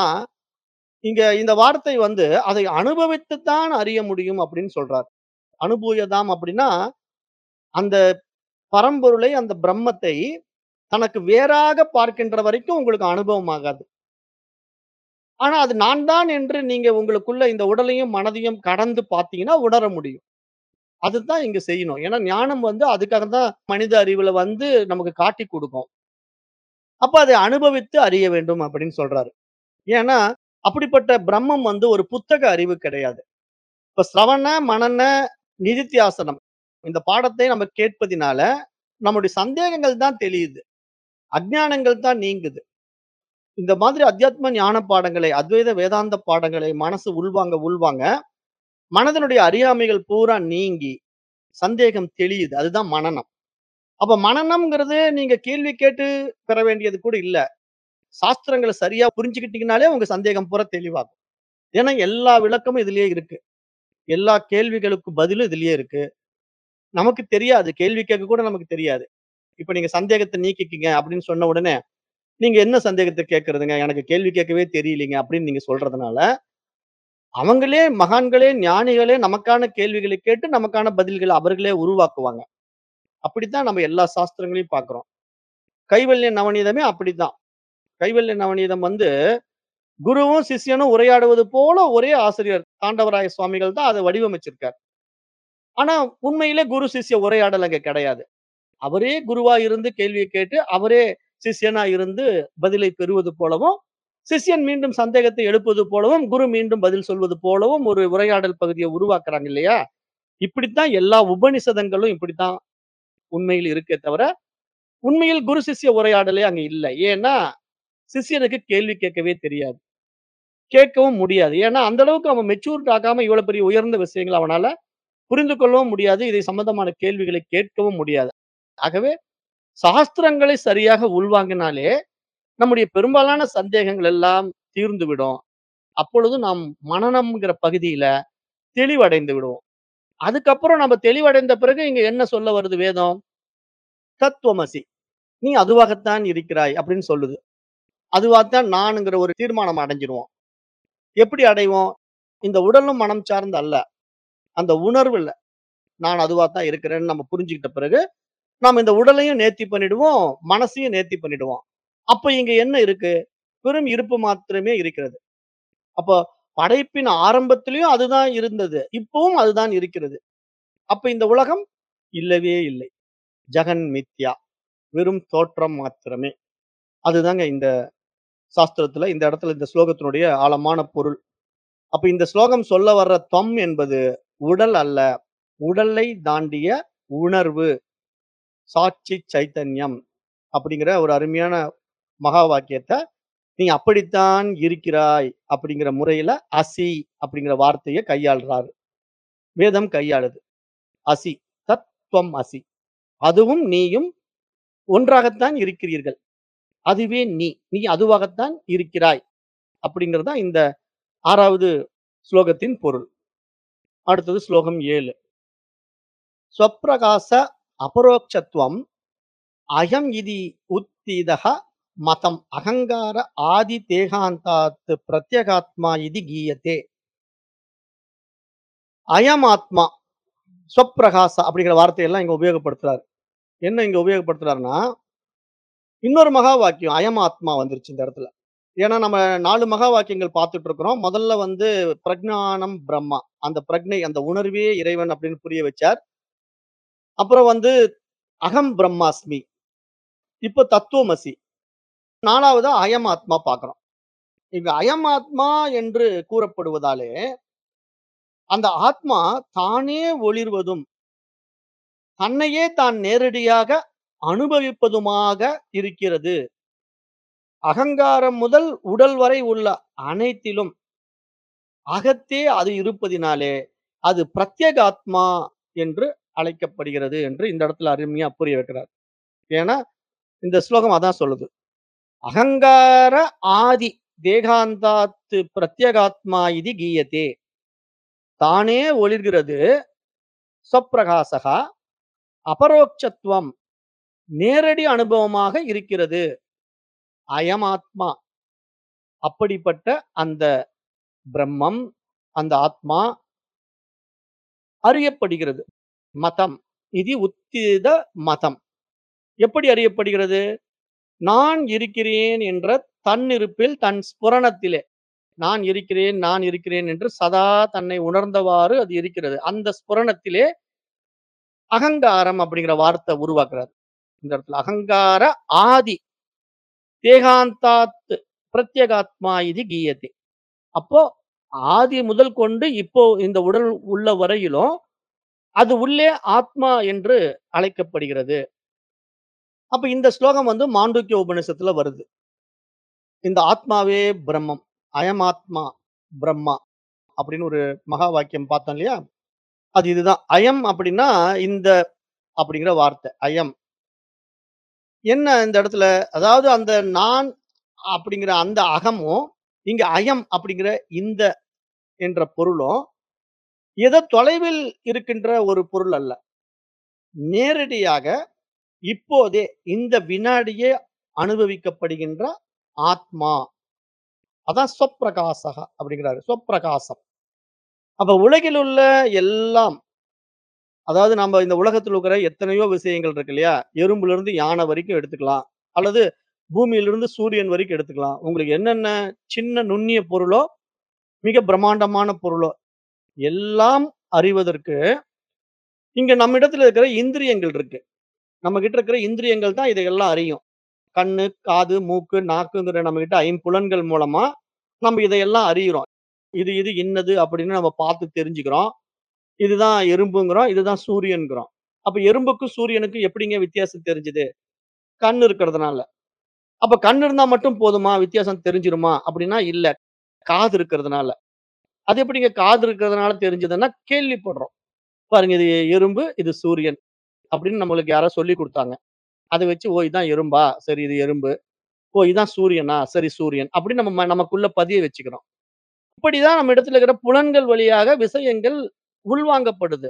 இங்க இந்த வார்த்தை வந்து அதை அனுபவித்து தான் அறிய முடியும் அப்படின்னு சொல்றார். அனுபூயதாம் அப்படின்னா, அந்த பரம்பொருளை, அந்த பிரம்மத்தை தனக்கு வேறாக பார்க்கின்ற வரைக்கும் உங்களுக்கு அனுபவம் ஆகாது. ஆனா, அது நான் தான் என்று நீங்க உங்களுக்குள்ள இந்த உடலையும், மனதையும் கடந்து பார்த்தீங்கன்னா உணர முடியும். அதுதான் இங்க செய்யணும். ஏன்னா ஞானம் வந்து அதுக்காக தான் மனித அறிவுல வந்து நமக்கு காட்டிக் குடுக்கும். அப்ப அதை அனுபவித்து அறிய வேண்டும் அப்படின்னு சொல்றாரு. ஏன்னா, அப்படிப்பட்ட பிரம்மம் வந்து ஒரு புத்தக அறிவு கிடையாது. இப்ப சிரவண, மனன, நிதித்தியாசனம் இந்த பாடத்தை நம்ம கேட்பதினால, நம்முடைய சந்தேகங்கள் தான் தெளியுது. அஞ்ஞானங்கள் தான் நீங்குது. இந்த மாதிரி அத்தியாத்ம ஞான பாடங்களை, அத்வைத வேதாந்த பாடங்களை மனசு உள்வாங்க, உள்வாங்க மனதினுடைய அறியாமைகள் பூரா நீங்கி, சந்தேகம் தெளியுது. அதுதான் மனனம். அப்ப மனனம்ங்கிறது நீங்க கேள்வி கேட்டு பெற வேண்டியது கூட இல்ல. சாஸ்திரங்கள சரியா புரிஞ்சுக்கிட்டீங்கனாலே உங்க சந்தேகம் பூரா தெளிவாகும். ஏன்னா எல்லா விளக்கமும் இதிலேயே இருக்கு. எல்லா கேள்விகளுக்கு பதிலும் இதிலேயே இருக்கு. நமக்கு தெரியாது. கேள்வி கேட்க கூட நமக்கு தெரியாது. இப்ப நீங்க சந்தேகத்த நீக்கிக்கங்க அப்படின்னு சொன்ன உடனே, நீங்க என்ன சந்தேகத்த கேட்கிறதுங்க? எனக்கு கேள்வி கேட்கவே தெரியலீங்க அப்படின்னு நீங்க சொல்றதுனால, அவங்களே மகான்களே, ஞானிகளே நமக்கான கேள்விகளை கேட்டு நமக்கான பதில்கள அவர்களே உருவாக்குவாங்க. அப்படித்தான் நம்ம எல்லா சாஸ்திரங்களையும் பார்க்கிறோம். கைவல்ய நவநீதமே அப்படித்தான். கைவல்ய நவநீதம் வந்து குருவும், சிஷ்யனும் உரையாடுவது போல ஒரே ஆசிரியர் தாண்டவராய சுவாமிகள் தான் அத வடிவமைச்சிருக்கார். ஆனா உண்மையிலே குரு, சிஷ்ய உரையாடல் அங்க கிடையாது. அவரே குருவா இருந்து கேள்விய கேட்டு, அவரே சிஷ்யனா இருந்து பதிலை பெறுவது போலவும், சிஷ்யன் மீண்டும் சந்தேகத்தை எழுப்புவது போலவும், குரு மீண்டும் பதில் சொல்வது போலவும் ஒரு உரையாடல் பகுதிய உருவாக்குறாங்க இல்லையா? இப்படித்தான் எல்லா உபநிஷதங்களும் இப்படித்தான் உண்மையில் இருக்கே தவிர, உண்மையில் குரு, சிஷ்ய உரையாடலே அங்க இல்ல. ஏன்னா, சிஷ்யனுக்கு கேள்வி கேட்கவே தெரியாது. கேட்கவும் முடியாது. ஏன்னா, அந்த அளவுக்கு அவன் மெச்சூர்ட் ஆகாம இவ்வளவு பெரிய உயர்ந்த விஷயங்கள அவனால புரிந்து கொள்ளவும் முடியாது. இதை சம்பந்தமான கேள்விகளை கேட்கவும் முடியாது. ஆகவே, சாஸ்திரங்களை சரியாக உள்வாங்கினாலே, நம்முடைய பெரும்பாலான சந்தேகங்கள் எல்லாம் தீர்ந்துவிடும். அப்பொழுது நாம் மனனம்ங்கிற பகுதியில தெளிவடைந்து விடுவோம். அதுக்கப்புறம் நம்ம தெளிவடைந்த பிறகு இங்க என்ன சொல்ல வருது வேதம்? தத்துவமசி. நீ அதுவாகத்தான் இருக்கிறாய் அப்படின்னு சொல்லுது. அதுவாத்தான் நானுங்கிற ஒரு தீர்மானம் அடைஞ்சிருவோம். எப்படி அடைவோம்? இந்த உடலும் மனம் சார்ந்து அல்ல. அந்த உணர்வுல நான் அதுவாத்தான் இருக்கிறேன்னு நம்ம புரிஞ்சுகிட்ட பிறகு, நாம இந்த உடலையும் நேர்த்தி பண்ணிடுவோம், மனசையும் நேர்த்தி பண்ணிடுவோம். அப்ப இங்க என்ன இருக்கு? வெறும் இருப்பு மாத்திரமே இருக்கிறது. அப்போ படைப்பின் ஆரம்பத்திலயும் அதுதான் இருந்தது. இப்பவும் அதுதான் இருக்கிறது. அப்ப இந்த உலகம் இல்லவே இல்லை. ஜெகன் மித்யா. வெறும் தோற்றம் மாத்திரமே. அதுதாங்க இந்த சாஸ்திரத்துல இந்த இடத்துல இந்த ஸ்லோகத்தினுடைய ஆழமான பொருள். அப்ப இந்த ஸ்லோகம் சொல்ல வர்ற தொம் என்பது உடல் அல்ல. உடலை தாண்டிய உணர்வு. சாட்சி சைத்தன்யம் அப்படிங்கிற ஒரு அருமையான மகா வாக்கியத்த, நீ அப்படித்தான் இருக்கிறாய் அப்படிங்கிற முறையில அசி அப்படிங்கிற வார்த்தைய கையாள்றாரு. வேதம் கையாளுது. அசி, தத்துவம் அசி. அதுவும் நீயும் ஒன்றாகத்தான் இருக்கிறீர்கள். அதுவே நீ. நீ அதுவாகத்தான் இருக்கிறாய். அப்படிங்கிறது தான் இந்த 6வது ஸ்லோகத்தின் பொருள். அடுத்தது ஸ்லோகம் 7. ஸ்வப்பிரகாச அபரோக்ஷத்வம் அயம் இதி உத்திதः மதம் அகங்கார ஆதி தேகாந்தாத் பிரத்யகாத்மா இதி கீயதே. அயம் ஆத்மா. ஸ்வப்பிரகாச அப்படிங்கிற வார்த்தையெல்லாம் இங்க உபயோகப்படுத்துறாரு. என்ன இங்க உபயோகப்படுத்துறாருன்னா, இன்னொரு மகா வாக்கியம் அயம் ஆத்மா வந்துருச்சு இந்த இடத்துல. ஏன்னா நம்ம 4 மகா வாக்கியங்கள் பார்த்துட்டு இருக்கிறோம். முதல்ல வந்து பிரஜ்ஞானம் பிரம்மா. அந்த பிரக்ஞை அந்த உணர்வே இறைவன் அப்படின்னு புரிய வச்சார். அப்புறம் வந்து அகம் பிரம்மாஸ்மி. இப்ப தத்துவமசி. 4வதா அயம் ஆத்மா பார்க்கிறோம். இங்க அயம் ஆத்மா என்று கூறப்படுவதாலே, அந்த ஆத்மா தானே ஒளிர்வதும், தன்னையே தான் நேரடியாக அனுபவிப்பதுமாக இருக்கிறது. அகங்காரம் முதல் உடல் வரை உள்ள அனைத்திலும் அகத்தே அது இருப்பதினாலே, அது பிரத்யேகாத்மா என்று அழைக்கப்படுகிறது என்று இந்த இடத்துல அருமையா புரிய வைக்கிறார். ஏன்னா, இந்த ஸ்லோகம் அதான் சொல்லுது. அகங்கார ஆதி தேகாந்தாத் பிரத்யேகாத்மா இதி கீயதே. தானே ஒளிர்கிறது. ஸ்வப்பிரகாசகா அபரோக்ஷத்வம் நேரடி அனுபவமாக இருக்கிறது. அயம் ஆத்மா. அப்படிப்பட்ட அந்த பிரம்மம், அந்த ஆத்மா அறியப்படுகிறது. மதம். இது உத்தித மதம். எப்படி அறியப்படுகிறது? நான் இருக்கிறேன் என்ற தன்னிருப்பில், தன் ஸ்புரணத்திலே, நான் இருக்கிறேன், நான் இருக்கிறேன் என்று சதா தன்னை உணர்ந்தவாறு அது இருக்கிறது. அந்த ஸ்புரணத்திலே அகங்காரம் அப்படிங்கிற வார்த்தை உருவாக்குறார். இந்த இடத்துல அகங்கார ஆதி தேகாந்தாத் பிரத்யேகாத்மா இதி கீயதே. அப்போ ஆதி முதல் கொண்டு இப்போ இந்த உடல் உள்ள வரையிலும், அது உள்ளே ஆத்மா என்று அழைக்கப்படுகிறது. அப்ப இந்த ஸ்லோகம் வந்து மாண்டூக்கிய உபநிஷத்துல வருது. இந்த ஆத்மாவே பிரம்மம். அயம் ஆத்மா பிரம்மா அப்படின்னு ஒரு மகா வாக்கியம் பார்த்தோம் இல்லையா? அது இதுதான். அயம் அப்படின்னா இந்த அப்படிங்கிற வார்த்தை. அயம். என்ன இந்த இடத்துல அதாவது அந்த நான் அப்படிங்கிற அந்த அகமும், இங்க அயம் அப்படிங்கிற இந்த என்ற பொருளும், ஏதோ தொலைவில் இருக்கின்ற ஒரு பொருள் அல்ல. நேரடியாக இப்போதே இந்த வினாடியே அனுபவிக்கப்படுகின்ற ஆத்மா. அதான் ஸ்வப்பிரகாசக அப்படிங்கிறாரு. ஸ்வப்பிரகாசம். அப்ப உலகில் உள்ள எல்லாம் அதாவது நம்ம இந்த உலகத்துல இருக்கிற எத்தனையோ விஷயங்கள் இருக்கு இல்லையா? எறும்பிலிருந்து யானை வரைக்கும் எடுத்துக்கலாம். அல்லது பூமியிலிருந்து சூரியன் வரைக்கும் எடுத்துக்கலாம். உங்களுக்கு என்னென்ன சின்ன நுண்ணிய பொருளோ, மிக பிரம்மாண்டமான பொருளோ, எல்லாம் அறிவதற்கு இங்க நம்மிடத்துல இருக்கிற இந்திரியங்கள் இருக்கு. நம்மகிட்ட இருக்கிற இந்திரியங்கள் தான் இதையெல்லாம் அறியும். கண்ணு, காது, மூக்கு, நாக்குங்கிற நம்மகிட்ட ஐம்புலன்கள் மூலமா நம்ம இதையெல்லாம் அறியுறோம். இது இது இன்னது அப்படின்னு நம்ம பார்த்து தெரிஞ்சுக்கிறோம். இதுதான் எறும்புங்கிறோம். இதுதான் சூரியன்கிறோம். அப்ப எறும்புக்கும் சூரியனுக்கும் எப்படிங்க வித்தியாசம் தெரிஞ்சது? கண் இருக்கிறதுனால. அப்ப கண் இருந்தா மட்டும் போதுமா? வித்தியாசம் தெரிஞ்சிருமா? அப்படின்னா இல்ல. காது இருக்கிறதுனால. அது எப்படிங்க காது இருக்கிறதுனால தெரிஞ்சதுன்னா கேள்விப்படுறோம். பாருங்க இது எறும்பு, இது சூரியன் அப்படின்னு நம்மளுக்கு யாரோ சொல்லிக் குடுத்தாங்க. அத வச்சு ஓ இதான் எறும்பா? சரி இது எறும்பு. ஓ இதான் சூரியனா? சரி சூரியன். அப்படின்னு நம்ம ம நமக்குள்ள பதிய வச்சுக்கிறோம். இப்படிதான் நம்ம இடத்துல இருக்கிற புலன்கள் வழியாக விஷயங்கள் உள்வாங்கப்படுது.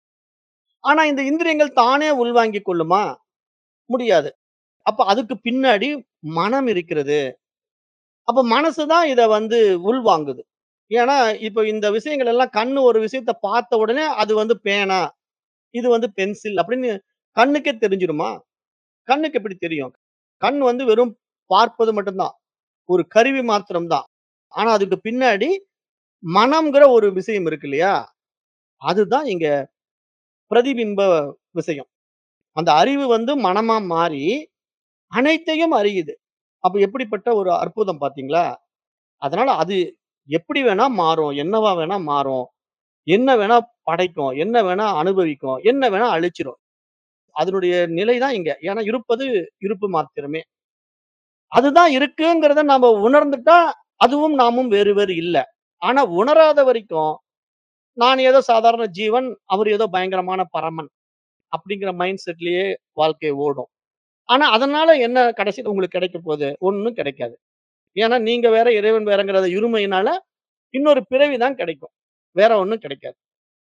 ஆனா இந்த இந்திரியங்கள் தானே உள்வாங்கிக் கொள்ளுமா? முடியாது. அப்ப அதுக்கு பின்னாடி மனம் இருக்கிறது. அப்ப மனசு தான் இத வந்து உள்வாங்குது. ஏன்னா, இப்ப இந்த விஷயங்கள் எல்லாம் கண்ணு ஒரு விஷயத்த பார்த்த உடனே அது வந்து பேனா, இது வந்து பென்சில் அப்படின்னு கண்ணுக்கே தெரிஞ்சிருமா? கண்ணுக்கு எப்படி தெரியும்? கண் வந்து வெறும் பார்ப்பது மட்டும் தான். ஒரு கருவி மாத்திரம் தான். ஆனா அதுக்கு பின்னாடி மனம்ங்கிற ஒரு விஷயம் இருக்கு இல்லையா? அதுதான் இங்க பிரதிபிம்ப விஷயம். அந்த அறிவு வந்து மனமா மாறி அனைத்தையும் அறியுது. அப்ப எப்படிப்பட்ட ஒரு அற்புதம் பார்த்தீங்களா? அதனால அது எப்படி வேணா மாறும். என்னவா வேணா மாறும். என்ன வேணா படைக்கும். என்ன வேணா அனுபவிக்கும். என்ன வேணா அழிச்சிரும். அதனுடைய நிலை தான் இங்க. ஏன்னா இருப்பது இருப்பு மாத்திரமே. அதுதான் இருக்குங்கிறத நாம உணர்ந்துட்டா, அதுவும் நாமும் வேறு வேறு இல்ல. ஆனா உணராத வரைக்கும், நான் ஏதோ சாதாரண ஜீவன், அவர் ஏதோ பயங்கரமான பரமன். அப்படிங்கிற மைண்ட் செட்லயே வாழ்க்கை ஓடும். ஆனா அதனால என்ன கடைசில உங்களுக்கு கிடைக்க போகுது? ஒண்ணும் கிடைக்காது. ஏன்னா நீங்க வேற, இறைவன் வேறங்கிறத இருமையினால, இன்னொரு பிறவி தான் கிடைக்கும். வேற ஒண்ணும் கிடைக்காது.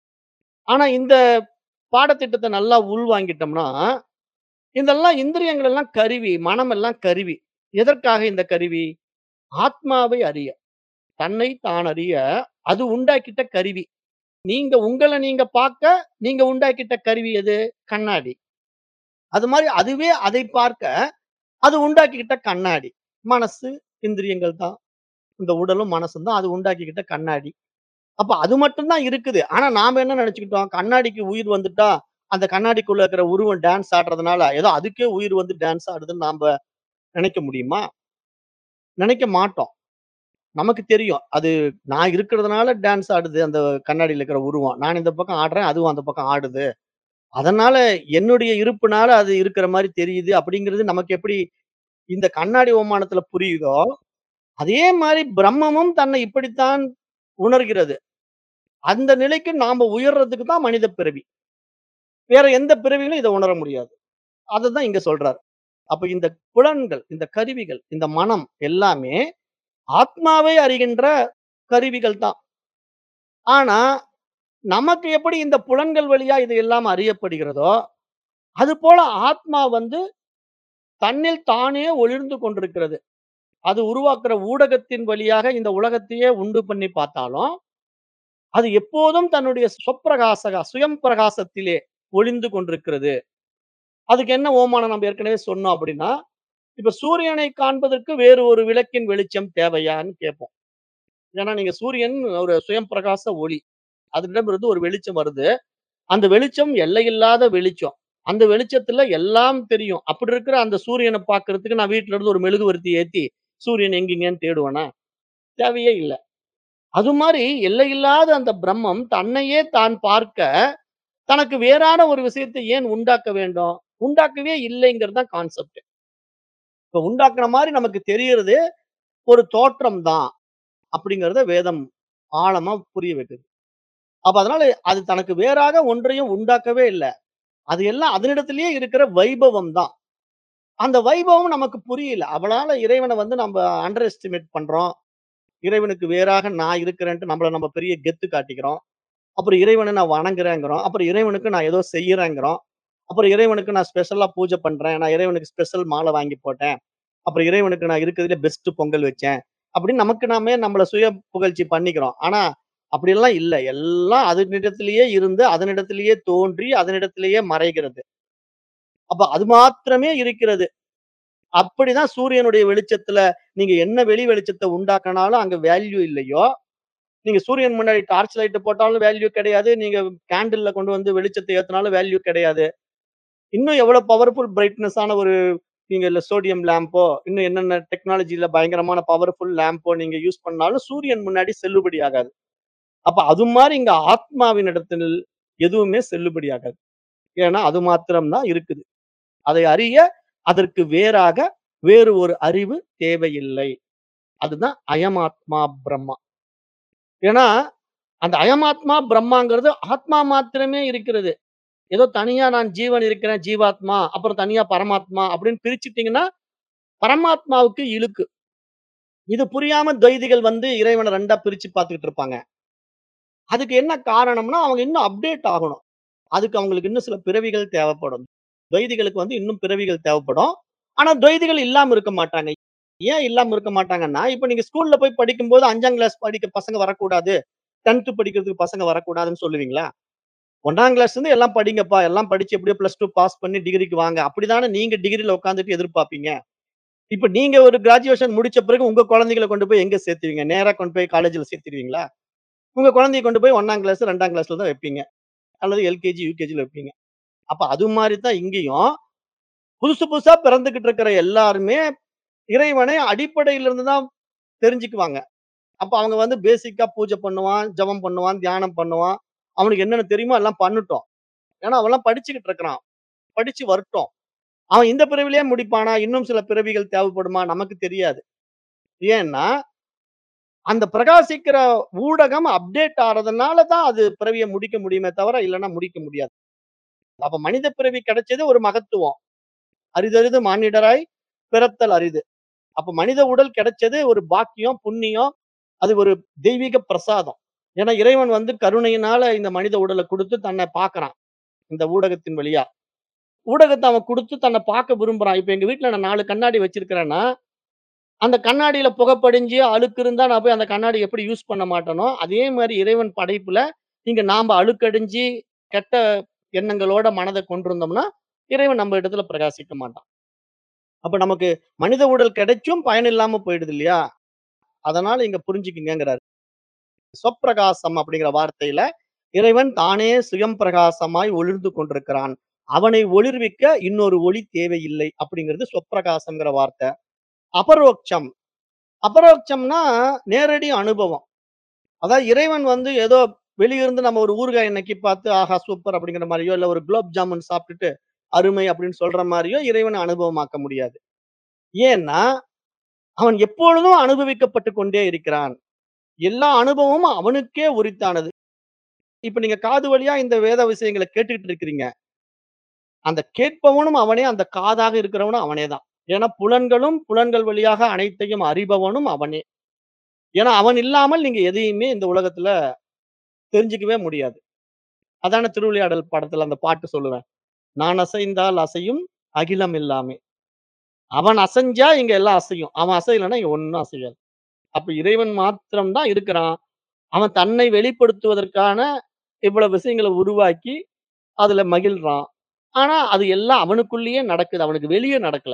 ஆனா இந்த பாடத்திட்டத்த நல்லா உள்வாங்கிட்டோம்னா, இதெல்லாம் இந்திரியங்கள் எல்லாம் கருவி, மனம் எல்லாம் கருவி. எதற்காக இந்த கருவி? ஆத்மாவை அறிய. தன்னை தான் அறிய, அது உண்டாக்கிட்ட கருவி. நீங்க உங்கள நீங்க பார்க்க, நீங்க உண்டாக்கிட்ட கருவி எது? கண்ணாடி. அது மாரி அதுவே அதை பார்க்க, அது உண்டாக்கிக்கிட்ட கண்ணாடி. மனசு, இந்திரியங்கள் தான். இந்த உடலும், மனசும் தான் அது உண்டாக்கிக்கிட்ட கண்ணாடி. அப்ப அது மட்டும் தான் இருக்குது. ஆனா நாம என்ன நெனச்சுக்கிட்டோம், கண்ணாடிக்கு உயிர் வந்துட்டா, அந்த கண்ணாடிக்குள்ள இருக்கிற உருவம் டான்ஸ் ஆடுறதுனால, ஏதோ அதுக்கே உயிர் வந்து டான்ஸ் ஆடுதுன்னு நாம நெனைக்க முடியுமா? நெனைக்க மாட்டோம். நமக்கு தெரியும். அது நான் இருக்கிறதுனால டான்ஸ் ஆடுது அந்த கண்ணாடியில இருக்கிற உருவம். நான் இந்த பக்கம் ஆடுறேன், அதுவும் அந்த பக்கம் ஆடுது. அதனால என்னுடைய இருப்புனால அது இருக்கிற மாரி தெரியுது அப்படிங்கிறது நமக்கு எப்படி இந்த கண்ணாடி ஓமானத்துல புரியுதோ, அதே மாரி பிரம்மமும் தன்னை இப்படித்தான் உணர்கிறது. அந்த நிலைக்கு நாம உயர்றதுக்கு தான் மனித பிறவி. வேற எந்த பிறவியிலும் இத உணர முடியாது. அததான் இங்க சொல்றாரு. அப்ப இந்த புலன்கள், இந்த கருவிகள், இந்த மனம் எல்லாமே ஆத்மாவை அறிகின்ற கருவிகள் தான். ஆனா, நமக்கு எப்படி இந்த புலன்கள் வழியா இது எல்லாம் அறியப்படுகிறதோ, அதுபோல ஆத்மா வந்து தன்னில் தானே ஒளிர்ந்து கொண்டிருக்கிறது. அது உருவாக்குற ஊடகத்தின் வழியாக இந்த உலகத்தையே உண்டு பண்ணி பார்த்தாலும், அது எப்போதும் தன்னுடைய சொப்பிரகாசக சுயம் பிரகாசத்திலே ஒளிந்து கொண்டிருக்கிறது. அதுக்கு என்ன ஓமானம் நம்ம ஏற்கனவே சொன்னோம் அப்படின்னா, இப்ப சூரியனை காண்பதற்கு வேறு ஒரு விளக்கின் வெளிச்சம் தேவையான்னு கேட்போம். ஏன்னா நீங்க சூரியன் ஒரு சுயம் பிரகாச ஒளி. அதிடமிருந்து ஒரு வெளிச்சம் வருது. அந்த வெளிச்சம் எல்லையில்லாத வெளிச்சம். அந்த வெளிச்சத்துல எல்லாம் தெரியும். அப்படி இருக்கிற அந்த சூரியன பார்க்கறதுக்கு நான் வீட்ல இருந்து ஒரு மெழுகுவர்த்தி ஏத்தி, சூரியன் எங்கீங்கன்னு தேடுவேனா? தேவையே இல்ல. அது மாரி எல்லையில்லாத அந்த பிரம்மம் தன்னையே தான் பார்க்க, தனக்கு வேறான ஒரு விஷயத்தை ஏன் உண்டாக்க வேண்டும்? உண்டாக்கவே இல்லைங்கிறது தான் கான்செப்ட். இப்ப உண்டாக்குன மாரி நமக்கு தெரியறது ஒரு தோற்றம் தான். அப்படிங்கிறத வேதம் ஆழமா புரிய வைக்குது. அப்ப அதனால அது தனக்கு வேறாக ஒன்றையும் உண்டாக்கவே இல்ல. அது எல்லாம் அதனிடத்திலேயே இருக்கிற வைபவம் தான். அந்த வைபவம் நமக்கு புரியல. அவளால இறைவன வந்து நம்ப அண்டர் எஸ்டிமேட் பண்றோம். இறைவனுக்கு வேறாக நான் இருக்கிறேன்ட்டு நம்மள நம்ம பெரிய கெத்து காட்டிக்கிறோம். அப்புறம் இறைவன நான் வணங்குறேங்கிறோம். அப்புறம் இறைவனுக்கு நான் ஏதோ செய்யறேங்கிறோம். அப்புறம் இறைவனுக்கு நான் ஸ்பெஷலா பூஜை பண்றேன். நான் இறைவனுக்கு ஸ்பெஷல் மாலை வாங்கி போட்டேன். அப்புறம் இறைவனுக்கு நான் இருக்கிறதுலே பெஸ்ட் பொங்கல் வச்சேன். அப்படின்னு நமக்கு நாமே நம்மள சுய புகழ்ச்சி பண்ணிக்கிறோம். ஆனா, அப்படியெல்லாம் இல்ல. எல்லாம் அதனிடத்திலேயே இருந்து, அதனிடத்திலேயே தோன்றி, அதனிடத்திலேயே மறைகிறது. அப்ப அது மாத்திரமே இருக்கிறது. அப்படிதான் சூரியனுடைய வெளிச்சத்துல நீங்க என்ன வெளி வெளிச்சத்த உண்டாக்குனாலும் அங்க வேல்யூ இல்லையோ, நீங்க சூரியன் முன்னாடி டார்ச் லைட் போட்டாலும் வேல்யூ கிடையாது. நீங்க கேண்டில்ல கொண்டு வந்து வெளிச்சத்த ஏத்துனாலும் வேல்யூ கிடையாது. இன்னும் எவ்வளவு பவர்ஃபுல் பிரைட்னஸ் ஆன ஒரு நீங்க இல்ல சோடியம் லேம்போ, இன்னும் என்னென்ன டெக்னாலஜில பயங்கரமான பவர்ஃபுல் லேம்போ நீங்க யூஸ் பண்ணாலும் சூரியன் முன்னாடி செல்லுபடி ஆகாது. அப்ப அது மாரி இங்க ஆத்மாவின் இடத்தில் எதுவுமே செல்லுபடி ஆகாது. ஏன்னா, அது மாத்திரம் தான் இருக்குது. அதை அறிய அதற்கு வேறாக வேறு ஒரு அறிவு தேவையில்லை. அதுதான் அயமாத்மா பிரம்மா. ஏன்னா, அந்த அயமாத்மா பிரம்மாங்கிறது ஆத்மா மாத்திரமே இருக்கிறது. ஏதோ தனியா நான் ஜீவன் இருக்கிறேன், ஜீவாத்மா, அப்புறம் தனியா பரமாத்மா அப்படின்னு பிரிச்சுட்டீங்கன்னா, பரமாத்மாவுக்கு இழுக்கு. இது புரியாம துவைதிகள் வந்து இறைவன 2ஆ பிரிச்சு பார்த்துக்கிட்டு இருப்பாங்க. அதுக்கு என்ன காரணம்னா, அவங்க இன்னும் அப்டேட் ஆகணும். அதுக்கு அவங்களுக்கு இன்னும் சில பிறவிகள் தேவைப்படும். துவைதிகளுக்கு வந்து இன்னும் பிறவிகள் தேவைப்படும். ஆனா துவைதிகள் இல்லாம இருக்க மாட்டாங்க. ஏன் இல்லாம இருக்க மாட்டாங்கன்னா, இப்ப நீங்க ஸ்கூல்ல போய் படிக்கும்போது 5ஆம் கிளாஸ் படிக்க பசங்க வரக்கூடாது. 10த் படிக்கிறதுக்கு பசங்க வரக்கூடாதுன்னு சொல்லுவீங்களா? 1ஆம் கிளாஸ்ல இருந்து எல்லாம் படிங்கப்பா. எல்லாம் படிச்சு எப்படியோ பிளஸ் 2 பாஸ் பண்ணி டிகிரிக்கு வாங்க. அப்படிதானே நீங்க டிகிரில உட்கார்ந்துட்டு எதிர்பார்ப்பீங்க. இப்ப நீங்க ஒரு கிராஜுவேஷன் முடிச்ச பிறகு உங்க குழந்தைகள கொண்டு போய் எங்க சேர்த்துவீங்க? நேரா கொண்டு போய் காலேஜ்ல சேர்த்துருவீங்களா? உங்க குழந்தைய கொண்டு போய் 1ஆம் கிளாஸ், 2ஆம் கிளாஸ்ல தான் வைப்பீங்க. அல்லது எல்கேஜி, யுகேஜில வைப்பீங்க. அப்ப அது மாரி தான் இங்கேயும் புதுசு புதுசா பிறந்துகிட்டு இருக்கிற எல்லாருமே இறைவனை அடிப்படையிலிருந்து தான் தெரிஞ்சுக்குவாங்க. அப்ப அவங்க வந்து பேசிக்கா பூஜை பண்ணுவான், ஜெபம் பண்ணுவான், தியானம் பண்ணுவான். அவனுக்கு என்னென்ன தெரியுமோ எல்லாம் பண்ணட்டும். ஏன்னா அவன்லாம் படிச்சுக்கிட்டு இருக்கிறான். படிச்சு வரட்டும். அவன் இந்த பிறவிலேயே முடிப்பானா? இன்னும் சில பிறவிகள் தேவைப்படுமா? நமக்கு தெரியாது. ஏன்னா, அந்த பிரகாசிக்கிற ஊடகம் அப்டேட் ஆறதுனால தான் அது பிறவிய முடிக்க முடியுமே தவிர, இல்லன்னா முடிக்க முடியாது. அப்ப மனித பிறவி கிடைச்சது ஒரு மகத்துவம். அரிதரிது மானிடராய் பிறத்தல் அரிது. அப்ப மனித உடல் கிடைச்சது ஒரு பாக்கியம், புண்ணியம். அது ஒரு தெய்வீக பிரசாதம். ஏன்னா இறைவன் வந்து கருணையினால இந்த மனித உடல குடுத்து தன்னை பார்க்கிறான். இந்த ஊடகத்தின் வழியா. ஊடகத்த அவன் குடுத்து தன்னை பார்க்க விரும்புறான். இப்ப எங்க வீட்ல நான் 4 கண்ணாடி வச்சிருக்கிறேன்னா, அந்த கண்ணாடியில புகை படிஞ்சு, அழுக்கு இருந்தா நான் போய் அந்த கண்ணாடி எப்படி யூஸ் பண்ண மாட்டேனோ, அதே மாரி இறைவன் படைப்புல இங்க நாம அழுக்கடிஞ்சு, கெட்ட எண்ணங்களோட மனத கொண்டிருந்தோம்னா, இறைவன் நம்ம இடத்துல பிரகாசிக்க மாட்டான். அப்ப நமக்கு மனித உடல் கிடைச்சும் பயனில்லாம போயிடுது இல்லையா? அதனால இங்க புரிஞ்சுக்குங்கங்கிறாரு. சொப்பிரகாசம் அப்படிங்கிற வார்த்தையில, இறைவன் தானே சுயம் பிரகாசமாய் ஒளிர்ந்து கொண்டிருக்கிறான். அவனை ஒளிர்விக்க இன்னொரு ஒளி தேவையில்லை அப்படிங்கிறது சொப்பிரகாசம்ங்கிற வார்த்தை. அபரோக்ஷம். அபரோக்ஷம்னா நேரடி அனுபவம். அதாவது இறைவன் வந்து ஏதோ வெளியிருந்து நம்ம ஒரு ஊறுகாய நக்கி பார்த்து, ஆஹா சூப்பர் அப்படிங்கிற மாரியோ, இல்ல ஒரு குலோப் ஜாமுன் சாப்பிட்டுட்டு, அருமை அப்படின்னு சொல்ற மாரியோ இறைவன அனுபவமாக்க முடியாது. ஏன்னா, அவன் எப்பொழுதும் அனுபவிக்கப்பட்டுக் கொண்டே இருக்கிறான். எல்லா அனுபவமும் அவனுக்கே உரித்தானது. இப்ப நீங்க காது வழியா இந்த வேத விஷயங்கள கேட்டுட்டு இருக்கிறீங்க. அந்த கேட்பவனும் அவனே, அந்த காதாக இருக்கிறவனும் அவனே தான். ஏன்னா புலன்களும், புலன்கள் வழியாக அனைத்தையும் அறிபவனும் அவனே. ஏன்னா அவன் இல்லாமல் நீங்க எதையுமே இந்த உலகத்துல தெரிஞ்சுக்கவே முடியாது. அதானே திருவிளையாடல் படத்துல அந்த பாட்டு சொல்லுவேன். நான் அசைந்தால் அசையும் அகிலம் எல்லாமே. அவன் அசைஞ்சா இங்க எல்லாம் அசையும். அவன் அசையலன்னா இங்க ஒண்ணும் அசையாது. அப்ப இறைவன் மாத்திரம் தான் இருக்கிறான். அவன் தன்னை வெளிப்படுத்துவதற்கான இவ்வளவு விஷயங்கள உருவாக்கி, அதுல மகிழ்றான். ஆனா, அது எல்லாம் அவனுக்குள்ளேயே நடக்குது. அவனுக்கு வெளிய நடக்கல.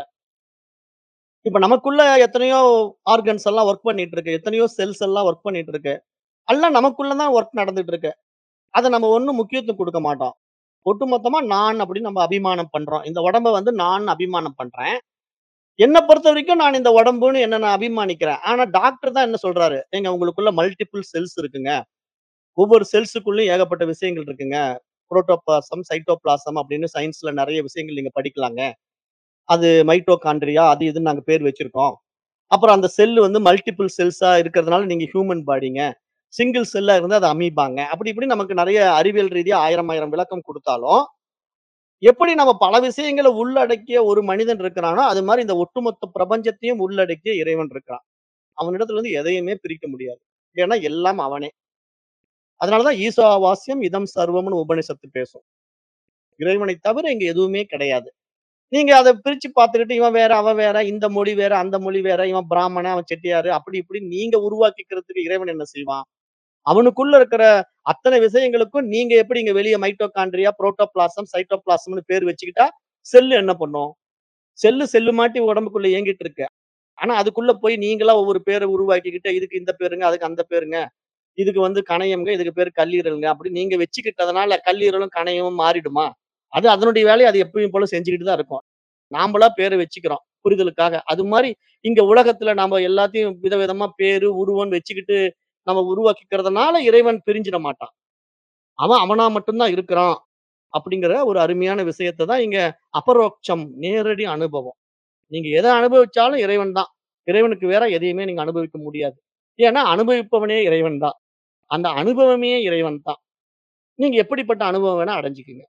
இப்ப நமக்குள்ள எத்தனையோ ஆர்கன்ஸ் எல்லாம் வொர்க் பண்ணிட்டு இருக்கு. எத்தனையோ செல்ஸ் எல்லாம் வொர்க் பண்ணிட்டு இருக்கு. எல்லாம் நமக்குள்ள தான் வொர்க் நடந்துட்டு இருக்கு. அத நம்ம ஒண்ணும் முக்கியத்துவம் குடுக்க மாட்டோம். ஒட்டுமொத்தமா நான் அப்படின்னு நம்ம அபிமானம் பண்றோம். இந்த உடம்ப வந்து நான் அபிமானம் பண்றேன். என்ன பொறுத்தவரைக்கும் நான் இந்த உடம்புன்னு என்ன நான் அபிமானிக்கிறேன். ஆனா டாக்டர் தான் என்ன சொல்றாரு, "ஏங்க உங்களுக்குள்ள மல்டிபிள் செல்ஸ் இருக்குங்க. ஒவ்வொரு செல்ஸ்க்குள்ளயும் ஏகப்பட்ட விஷயங்கள் இருக்குங்க. புரோட்டோபிளாசம், சைட்டோபிளாசம் அப்படின்னு சயின்ஸ்ல நெறைய விஷயங்கள் நீங்க படிக்கலாங்க. அது மைட்டோகாண்ட்ரியா அது இதுன்னு நாங்க பேர் வச்சிருக்கோம். அப்புறம் அந்த செல் வந்து மல்டிபிள் செல்ஸா இருக்கிறதுனால நீங்க ஹியூமன் பாடிங்க. சிங்கிள் செல்லா இருந்தா அது அமீபாங்க." அப்படி இப்படி நமக்கு நெறைய அறிவியல் ரீதியா 1000 1000 விளக்கம் குடுத்தாலும், எப்படி நம்ம பல விஷயங்கள உள்ளடக்கிய ஒரு மனிதன் இருக்கிறானோ, அது மாரி இந்த ஒட்டுமொத்த பிரபஞ்சத்தையும் உள்ளடக்கிய இறைவன் இருக்கிறான். அவனிடத்துல இருந்து எதையுமே பிரிக்க முடியாது. ஏன்னா எல்லாம் அவனே. அதனால தான் ஈசாவாஸ்யம் இதம் சர்வம்னு உபனிஷத்து பேசும். இறைவனை தவிர இங்க எதுவுமே கிடையாது. நீங்க அத பிரிச்சு பார்த்துக்கிட்டு, இவன் வேற, அவன் வேற, இந்த மொழி வேற, அந்த மொழி வேற, இவன் பிராமணன், அவன் செட்டியாரு அப்படி இப்படின்னு நீங்க உருவாக்கிக்கிறதுக்கு இறைவன் என்ன செய்வான்? அவனுக்குள்ள இருக்கிற அத்தனை விஷயங்களுக்கும் நீங்க எப்படி இங்க வெளிய மைட்டோகாண்ட்ரியா, புரோட்டோபிளாசம், சைட்டோபிளாசம்னு பேர் வச்சுக்கிட்டா, செல்லு என்ன பண்ணும்? செல்லு செல்லு மாட்டி உடம்புக்குள்ள இயங்கிட்டு இருக்கு. ஆனா அதுக்குள்ள போய் நீங்களா ஒவ்வொரு பேர உருவாக்கிக்கிட்டு, இதுக்கு இந்த பேருங்க, அதுக்கு அந்த பேருங்க. இதுக்கு வந்து கணையம்ங்க, இதுக்கு பேரு கல்லீரல்ங்க அப்படின்னு நீங்க வச்சுக்கிட்டதுனால கல்லீரலும், கணையமும் மாறிடுமா? அது அதனுடைய வேலைய அது எப்பயும் போல செஞ்சுக்கிட்டு தான் இருக்கும். நாமளா பேர வச்சுக்கிறோம், புரிதலுக்காக. அது மாரி இங்க உலகத்துல நாம எல்லாத்தையும் விதவிதமா பேரு, உருவம்ன்னு வச்சுக்கிட்டு நம்ம உருவாக்கிக்கிறதுனால இறைவன் பிரிஞ்சிட மாட்டான். அவன் அவனா மட்டும் தான் இருக்கிறான். அப்படிங்கிற ஒரு அருமையான விஷயத்த தான் இங்க அபரோக்ஷம் நேரடி அனுபவம். நீங்க எத அனுபவிச்சாலும் இறைவன் தான். இறைவனுக்கு வேற எதையுமே நீங்க அனுபவிக்க முடியாது. ஏன்னா அனுபவிப்பவனே இறைவன் தான். அந்த அனுபவமே இறைவன் தான். நீங்க எப்படிப்பட்ட அனுபவம் வேணா அடைஞ்சுக்கங்க.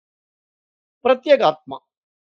பிரத்யேகாத்மா.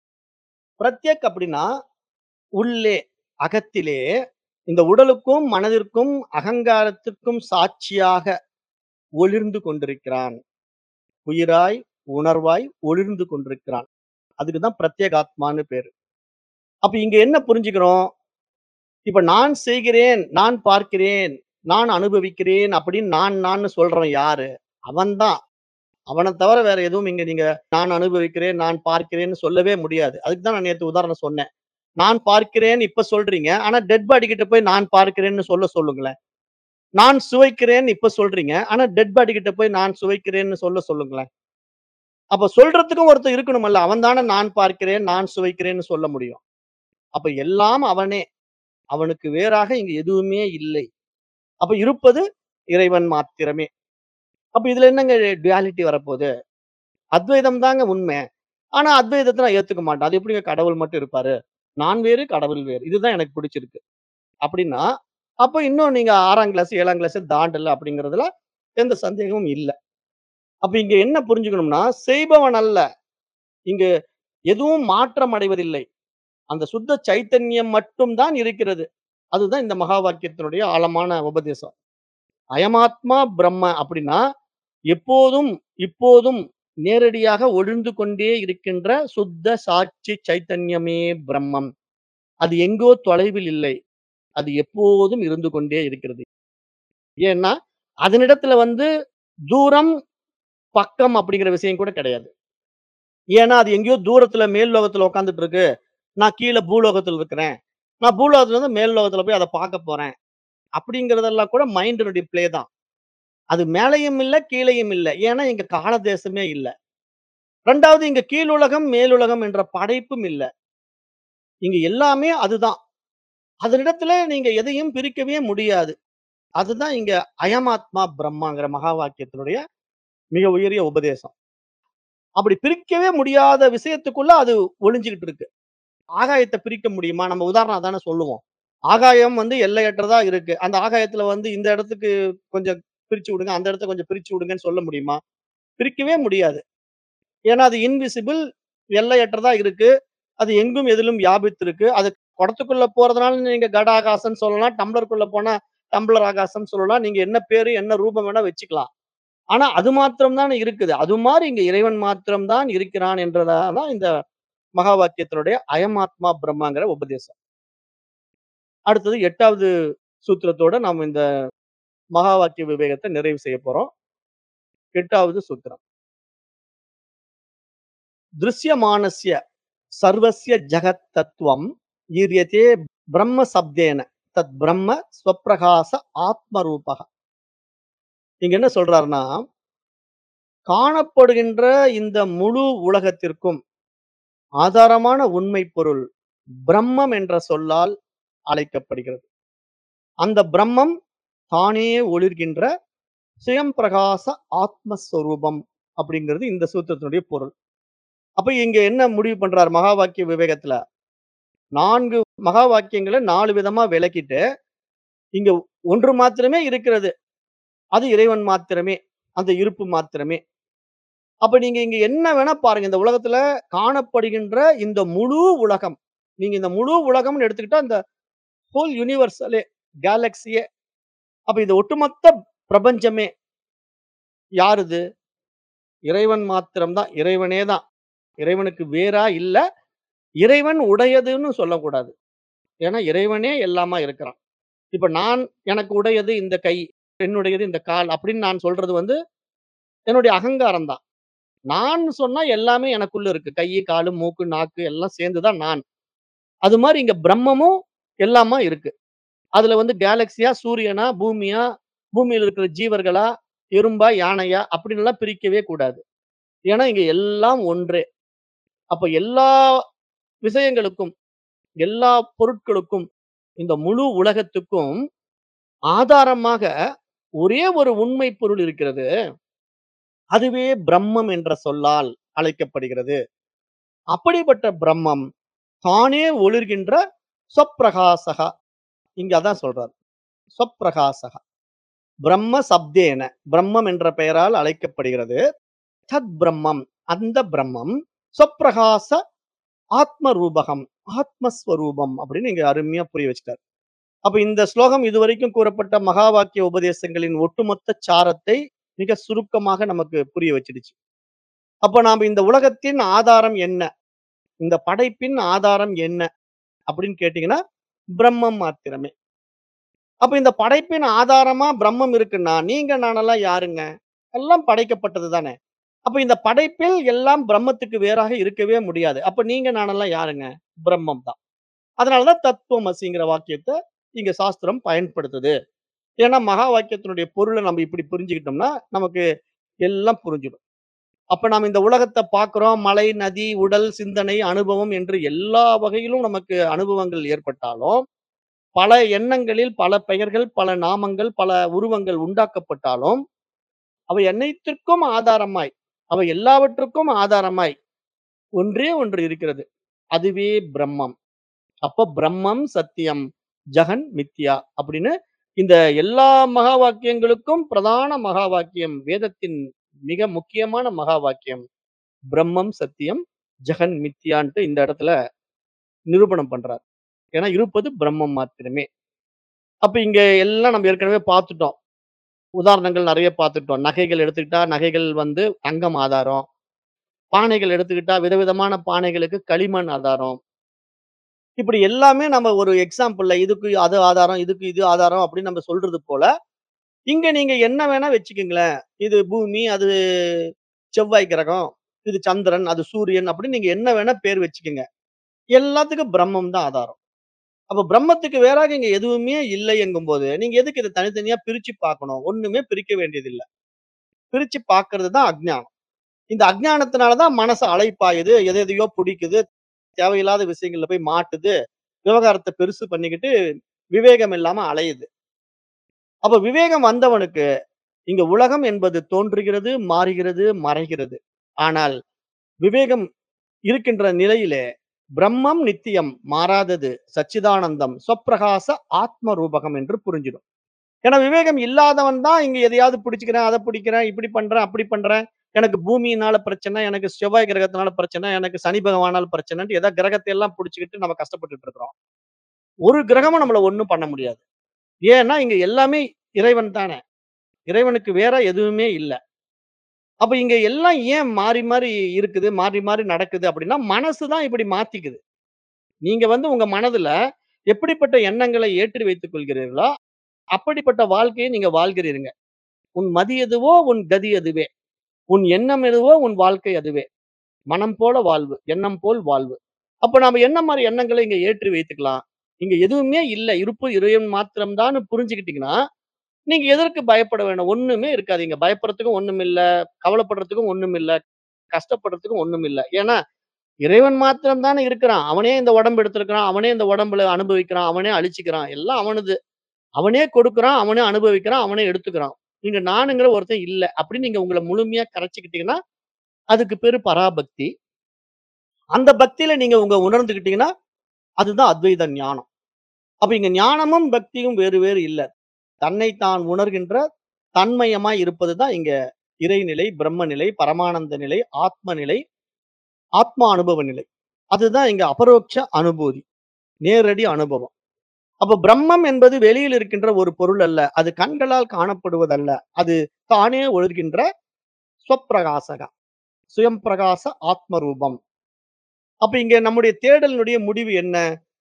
பிரத்யக் அப்படின்னா, உள்ளே, அகத்திலே இந்த உடலுக்கும், மனதிற்கும், அகங்காரத்திற்கும் சாட்சியாக ஒளிர்ந்து கொண்டிருக்கிறான். உயிராய், உணர்வாய் ஒளிர்ந்து கொண்டிருக்கிறான். அதுக்கு தான் பிரத்யேகாத்மான்னு பேரு. அப்ப இங்க என்ன புரிஞ்சுக்கிறோம்? இப்ப நான் செய்கிறேன், நான் பார்க்கிறேன், நான் அனுபவிக்கிறேன் அப்படின்னு நான் நான்னு சொல்றவன் யாரு? அவன் தான். அவனத் தவிர வேற எதுவும் இங்க நீங்க நான் அனுபவிக்கிறேன், நான் பார்க்கிறேன்னு சொல்லவே முடியாது. அதுக்கு தான் நான் நேத்து உதாரணம் சொன்னேன். நான் பார்க்கிறேன் இப்ப சொல்றீங்க. ஆனா டெட் பாடி கிட்ட போய் நான் பார்க்கிறேன்னு சொல்ல சொல்லுங்களேன். நான் சுவைக்கிறேன்னு இப்ப சொல்றீங்க. ஆனா டெட் பாடி கிட்ட போய் நான் சுவைக்கிறேன்னு சொல்ல சொல்லுங்களேன். அப்ப சொல்றதுக்கும் ஒருத்தன் இருக்கணுமல்ல. அவன் தானே நான் பார்க்கிறேன், நான் சுவைக்கிறேன்னு சொல்ல முடியும். அப்ப எல்லாம் அவனே. அவனுக்கு வேறாக இங்க எதுவுமே இல்லை. அப்ப இருப்பது இறைவன் மாத்திரமே. அப்ப இதுல என்னங்க டுயாலிட்டி வரப்போகுது? அத்வைதம் தாங்க உண்மை. ஆனா அத்வைதத்த நான் ஏத்துக்க மாட்டேன். அது எப்படிங்க கடவுள் மட்டும் இருப்பாரு? நான் வேறு, கடவுள் வேறு. இதுதான் எனக்கு பிடிச்சிருக்கு. அப்படின்னா, அப்ப இன்னும் நீங்க 6ஆம் கிளாஸ், 7ஆம் கிளாஸ் தாண்டல அப்படிங்கிறதுல எந்த சந்தேகமும் இல்ல. அப்ப இங்க என்ன புரிஞ்சுக்கணும்னா, செய்பவன் அல்ல. இங்க எதுவும் மாற்றம் அடைவதில்லை. அந்த சுத்த சைத்தன்யம் மட்டும் தான் இருக்கிறது. அதுதான் இந்த மகா வாக்கியத்தினுடைய ஆழமான உபதேசம். அயமாத்மா பிரம்ம அப்படின்னா, எப்போதும், இப்போதும் நேரடியாக ஒழிந்து கொண்டே இருக்கின்ற சுத்த சாட்சி சைத்தன்யமே பிரம்மம். அது எங்கோ தொலைவில் இல்லை. அது எப்போதும் இருந்து கொண்டே இருக்கிறது. ஏன்னா, அதனிடத்துல வந்து தூரம், பக்கம் அப்படிங்கிற விஷயம் கூட கிடையாது. ஏன்னா, அது எங்கேயோ தூரத்துல மேல் லோகத்துல உட்கார்ந்துட்டு இருக்கு. நான் கீழ பூலோகத்துல இருக்கிறேன். நான் பூலோகத்துல இருந்து மேல் லோகத்துல போய் அத பார்க்க போறேன். அப்படிங்கிறதெல்லாம் கூட மைண்டினுடைய ப்ளே தான். அது மேலயும் இல்ல, கீழயும் இல்ல. ஏன்னா, இங்க கால தேசமே இல்ல. 2வது இங்க கீழுலகம், மேலுலகம் என்ற படைப்பும் இல்ல. இங்க எல்லாமே அதுதான். அதனிடத்துல நீங்க எதையும் பிரிக்கவே முடியாது. அதுதான் இங்க அயமாத்மா பிரம்மாங்கிற மகா வாக்கியத்தினுடைய மிக உயரிய உபதேசம். அப்படி பிரிக்கவே முடியாத விஷயத்துக்குள்ள அது ஒளிஞ்சுகிட்டு இருக்கு. ஆகாயத்த பிரிக்க முடியுமா? நம்ம உதாரணம் அதானே சொல்லுவோம். ஆகாயம் வந்து எல்லையற்றதா இருக்கு. அந்த ஆகாயத்துல வந்து இந்த இடத்துக்கு கொஞ்சம் பிரிச்சு விடுங்க, அந்த இடத்த கொஞ்சம் பிரிச்சு விடுங்கன்னு சொல்ல முடியுமா? பிரிக்கவே முடியாது. ஏன்னா, அது இன்விசிபிள் எல்லையற்றதா இருக்கு. அது எங்கும் எதிலும் வியாபித்திருக்கு. அது குடத்துக்குள்ள போறதுனால நீங்க கட ஆகாசம்ன்னு சொல்லலாம். டம்ளருக்குள்ள போனா டம்ளர் ஆகாசம்ன்னு சொல்லலாம். நீங்க என்ன பேரு, என்ன ரூபம் வேணா வச்சுக்கலாம். ஆனா, அது மாத்திரம் தானே இருக்குது. அது மாரி இங்க இறைவன் மாத்திரம் தான் இருக்கிறான் என்றதா தான் இந்த மகா வாக்கியத்தினுடைய அயமாத்மா பிரம்மாங்கிற உபதேசம். அடுத்தது 8வது சூத்திரத்தோட நாம இந்த மகா வாக்கிய விவேகத்த நிறைவு செய்ய போறோம். 8வது சூத்திரம். திருஷ்யமானஸ்ய சர்வஸ்ய ஜகத் தத்துவம் ஈரியதே பிரம்ம சப்தேன தத் பிரம்ம ஸ்வப்பிரகாச ஆத்ம ரூபக. இங்க என்ன சொல்றாருன்னா, காணப்படுகின்ற இந்த முழு உலகத்திற்கும் ஆதாரமான உண்மை பொருள் பிரம்மம் என்ற சொல்லால் அழைக்கப்படுகிறது. அந்த பிரம்மம் தானே ஒளிர்கின்ற சுயம் பிரகாச ஆத்மஸ்வரூபம் அப்படிங்கிறது இந்த சூத்திரத்தினுடைய பொருள். அப்ப இங்க என்ன முடிவு பண்றார் மகா வாக்கிய விவேகத்துல? 4 மகா வாக்கியங்கள 4 விதமா விளக்கிட்டு, இங்க ஒன்று மாத்திரமே இருக்கிறது. அது இறைவன் மாத்திரமே. அந்த இருப்பு மாத்திரமே. அப்ப நீங்க இங்க என்ன வேணா பாருங்க. இந்த உலகத்துல காணப்படுகின்ற இந்த முழு உலகம். நீங்க இந்த முழு உலகம்னு எடுத்துக்கிட்டா இந்த ஹோல் யுனிவர்ஸலே, கேலக்ஸியே அப்ப இது ஒட்டுமொத்த பிரபஞ்சமே யாருது? இறைவன் மாத்திரம் தான். இறைவனே தான். இறைவனுக்கு வேறா இல்ல. இறைவன் உடையதுன்னு சொல்லக்கூடாது. ஏன்னா, இறைவனே எல்லாமா இருக்கிறான். இப்ப நான் எனக்கு உடையது இந்த கை, என்னுடையது இந்த கால் அப்படின்னு நான் சொல்றது வந்து என்னுடைய அகங்காரம் தான். நான் சொன்னா எல்லாமே எனக்குள்ள இருக்கு. கையு, காலு, மூக்கு, நாக்கு எல்லாம் சேர்ந்து தான் நான். அது மாரி இங்க பிரம்மமும் எல்லாமா இருக்கு. அதுல வந்து கேலக்ஸியா, சூரியனா, பூமியா, பூமியில இருக்கிற ஜீவர்களா, எறும்பா, யானையா அப்படின்னுலாம் பிரிக்கவே கூடாது. ஏன்னா, இங்க எல்லாம் ஒன்றே. அப்ப எல்லா விஷயங்களுக்கும், எல்லா பொருட்களுக்கும், இந்த முழு உலகத்துக்கும் ஆதாரமாக ஒரே ஒரு உண்மை பொருள் இருக்கிறது. அதுவே பிரம்மம் என்ற சொல்லால் அழைக்கப்படுகிறது. அப்படிப்பட்ட பிரம்மம் தானே ஒளிர்கின்ற சொப்பிரகாசக. இங்க அதான் சொல்றார். சொப்பிரகாசக. பிரம்ம சப்தேன பிரம்மம் என்ற பெயரால் அழைக்கப்படுகிறது. தத் பிரம்மம் அந்த பிரம்மம் சொப்பிரகாச ஆத்ம ரூபகம் ஆத்மஸ்வரூபம் அப்படின்னு இங்க அருமையா புரிய வச்சுட்டார். அப்ப இந்த ஸ்லோகம் இதுவரைக்கும் கூறப்பட்ட மகா வாக்கிய உபதேசங்களின் ஒட்டுமொத்த சாரத்தை மிக சுருக்கமாக நமக்கு புரிய வச்சிடுச்சு. அப்ப நாம இந்த உலகத்தின் ஆதாரம் என்ன? இந்த படைப்பின் ஆதாரம் என்ன? அப்படின்னு கேட்டீங்கன்னா, பிரம்மம் மாத்திரமே. அப்ப இந்த படைப்பின் ஆதாரமா பிரம்மம் இருக்குன்னா, நீங்க நானெல்லாம் யாருங்க? எல்லாம் படைக்கப்பட்டது தானே. அப்ப இந்த படைப்பில் எல்லாம் பிரம்மத்துக்கு வேறாக இருக்கவே முடியாது. அப்ப நீங்க நானெல்லாம் யாருங்க? பிரம்மம் தான். அதனால தான் தத்துவமசிங்கிற வாக்கியத்த இங்க சாஸ்திரம் பயன்படுத்துது. ஏன்னா, மகா வாக்கியத்தினுடைய பொருள நம்ம இப்படி புரிஞ்சுக்கிட்டோம்னா, நமக்கு எல்லாம் புரிஞ்சிடும். அப்ப நாம இந்த உலகத்த பார்க்கிறோம். மலை, நதி, உடல், சிந்தனை, அனுபவம் என்று எல்லா வகையிலும் நமக்கு அனுபவங்கள் ஏற்பட்டாலும், பல எண்ணங்களில் பல பெயர்கள், பல நாமங்கள், பல உருவங்கள் உண்டாக்கப்பட்டாலும், அவை அனைத்திற்கும் ஆதாரமாய், அவை எல்லாவற்றுக்கும் ஆதாரமாய் ஒன்றே ஒன்று இருக்கிறது. அதுவே பிரம்மம். அப்ப பிரம்மம் சத்தியம், ஜெகன் மித்யா அப்படின்னு இந்த எல்லா மகா வாக்கியங்களுக்கும் பிரதான மகா வாக்கியம், வேதத்தின் மிக முக்கியமான மகா வாக்கியம். பிரம்மம் சத்தியம், ஜெகன் மித்யான்ட்டு இந்த இடத்துல நிரூபணம் பண்றார். ஏன்னா இருப்பது பிரம்மம் மாத்திரமே. அப்ப இங்க எல்லாம் நம்ம ஏற்கனவே பார்த்துட்டோம். உதாரணங்கள் நெறைய பார்த்துட்டோம். நகைகள் எடுத்துக்கிட்டா, நகைகள் வந்து தங்கம் ஆதாரம். பானைகள் எடுத்துக்கிட்டா, விதவிதமான பானைகளுக்கு களிமண் ஆதாரம். இப்படி எல்லாமே நம்ம ஒரு எக்ஸாம்பிள்ல இதுக்கு அது ஆதாரம், இதுக்கு இது ஆதாரம் அப்படின்னு நம்ம சொல்றது போல, இங்க நீங்க என்ன வேணா வச்சுக்கங்களேன். இது பூமி, அது செவ்வாய் கிரகம், இது சந்திரன், அது சூரியன் அப்படின்னு நீங்க என்ன வேணா பேர் வச்சுக்கங்க. எல்லாத்துக்கும் பிரம்மம் தான் ஆதாரம். அப்ப பிரம்மத்துக்கு வேறாக இங்க எதுவுமே இல்லை எங்கும்போது, நீங்க எதுக்கு இத தனித்தனியா பிரிச்சு பார்க்கணும்? ஒண்ணுமே பிரிக்க வேண்டியதில்ல. பிரிச்சு பார்க்கிறது தான் அஞ்ஞானம். இந்த அஞ்ஞானத்தினால தான் மனசு அலைப்பாயுது, எது எதையோ பிடிக்குது, தேவையில்லாத விஷயங்கள்ல போய் மாட்டுது, விவகாரத்த பெருசு பண்ணிக்கிட்டு விவேகம் இல்லாம அலையுது. அப்ப விவேகம் வந்தவனுக்கு, இங்க உலகம் என்பது தோன்றுகிறது, மாறுகிறது, மறைகிறது. ஆனால் விவேகம் இருக்கின்ற நிலையிலே, பிரம்மம் நித்தியம், மாறாதது, சச்சிதானந்தம், சொப்பிரகாச ஆத்ம ரூபகம் என்று புரிஞ்சிடும். ஏன்னா விவேகம் இல்லாதவன் தான் இங்க எதையாவது பிடிச்சுக்கிறேன், அத பிடிக்கிறேன், இப்படி பண்றேன், அப்படி பண்றேன். எனக்கு பூமியினால பிரச்சனை, எனக்கு செவ்வாய் கிரகத்தினால பிரச்சனை, எனக்கு சனி பகவானால பிரச்சனைன்ட்டு ஏதோ கிரகத்தை எல்லாம் புடிச்சுக்கிட்டு நம்ம கஷ்டப்பட்டுட்டு இருக்கிறோம். ஒரு கிரகமும் நம்மள ஒண்ணும் பண்ண முடியாது. ஏன்னா இங்க எல்லாமே இறைவன் தானே. இறைவனுக்கு வேற எதுவுமே இல்ல. அப்ப இங்க எல்லாம் ஏன் மாறி மாறி இருக்குது, மாறி மாறி நடக்குது அப்படின்னா, மனசு தான் இப்படி மாத்திக்குது. நீங்க வந்து உங்க மனதுல எப்படிப்பட்ட எண்ணங்களை ஏற்றி வைத்துக் கொள்கிறீர்களோ, அப்படிப்பட்ட வாழ்க்கையை நீங்க வாழ்கிறீர்கள். உன் மதி எதுவோ, உன் கதி அதுவே. உன் எண்ணம் எதுவோ, உன் வாழ்க்கை அதுவே. மனம் போல வாழ்வு, எண்ணம் போல் வாழ்வு. அப்ப நாம என்ன மாரி எண்ணங்களை இங்க ஏற்றி வைத்துக்கலாம்? இங்க எதுவுமே இல்ல. இருப்பு இறைவன் மாத்திரம் தான்னு புரிஞ்சுக்கிட்டீங்கன்னா, நீங்க எதற்கு பயப்பட வேணும்? ஒண்ணுமே இருக்காது. இங்க பயப்படுறதுக்கும் ஒண்ணும் இல்ல. கவலைப்படுறதுக்கும் ஒண்ணும் இல்ல. கஷ்டப்படுறதுக்கும் ஒண்ணும் இல்ல. ஏன்னா, இறைவன் மாத்திரம் தானே இருக்கிறான். அவனே இந்த உடம்பு எடுத்திருக்கிறான். அவனே இந்த உடம்புல அனுபவிக்கிறான். அவனே அழிச்சுக்கிறான். எல்லாம் அவனது. அவனே கொடுக்குறான், அவனே அனுபவிக்கிறான், அவனே எடுத்துக்கிறான். நீங்க நானுங்கிற ஒருத்தன் இல்ல. அப்படின்னு நீங்க உங்கள முழுமையா கரைச்சுக்கிட்டீங்கன்னா, அதுக்கு பேரு பராபக்தி. அந்த பக்தியில நீங்க உங்க உணர்ந்துக்கிட்டீங்கன்னா, அதுதான் அத்வைத ஞானம். அப்ப இங்க ஞானமும், பக்தியும் வேறு வேறு இல்ல. தன்னை தான் உணர்கின்ற தன்மயமாய் இருப்பது தான் இங்க இறைநிலை, பிரம்ம நிலை, பரமானந்த நிலை, ஆத்ம நிலை, ஆத்மா அனுபவ நிலை. அதுதான் இங்க அபரோக்ஷ அனுபூதி. நேரடி அனுபவம். அப்ப பிரம்மம் என்பது வெளியில் இருக்கின்ற ஒரு பொருள் அல்ல. அது கண்களால் காணப்படுவதல்ல. அது தானே ஒளிர்கின்ற ஸ்வப்பிரகாசக. சுயம் பிரகாச ஆத்ம ரூபம். அப்ப இங்க நம்முடைய தேடலினுடைய முடிவு என்ன?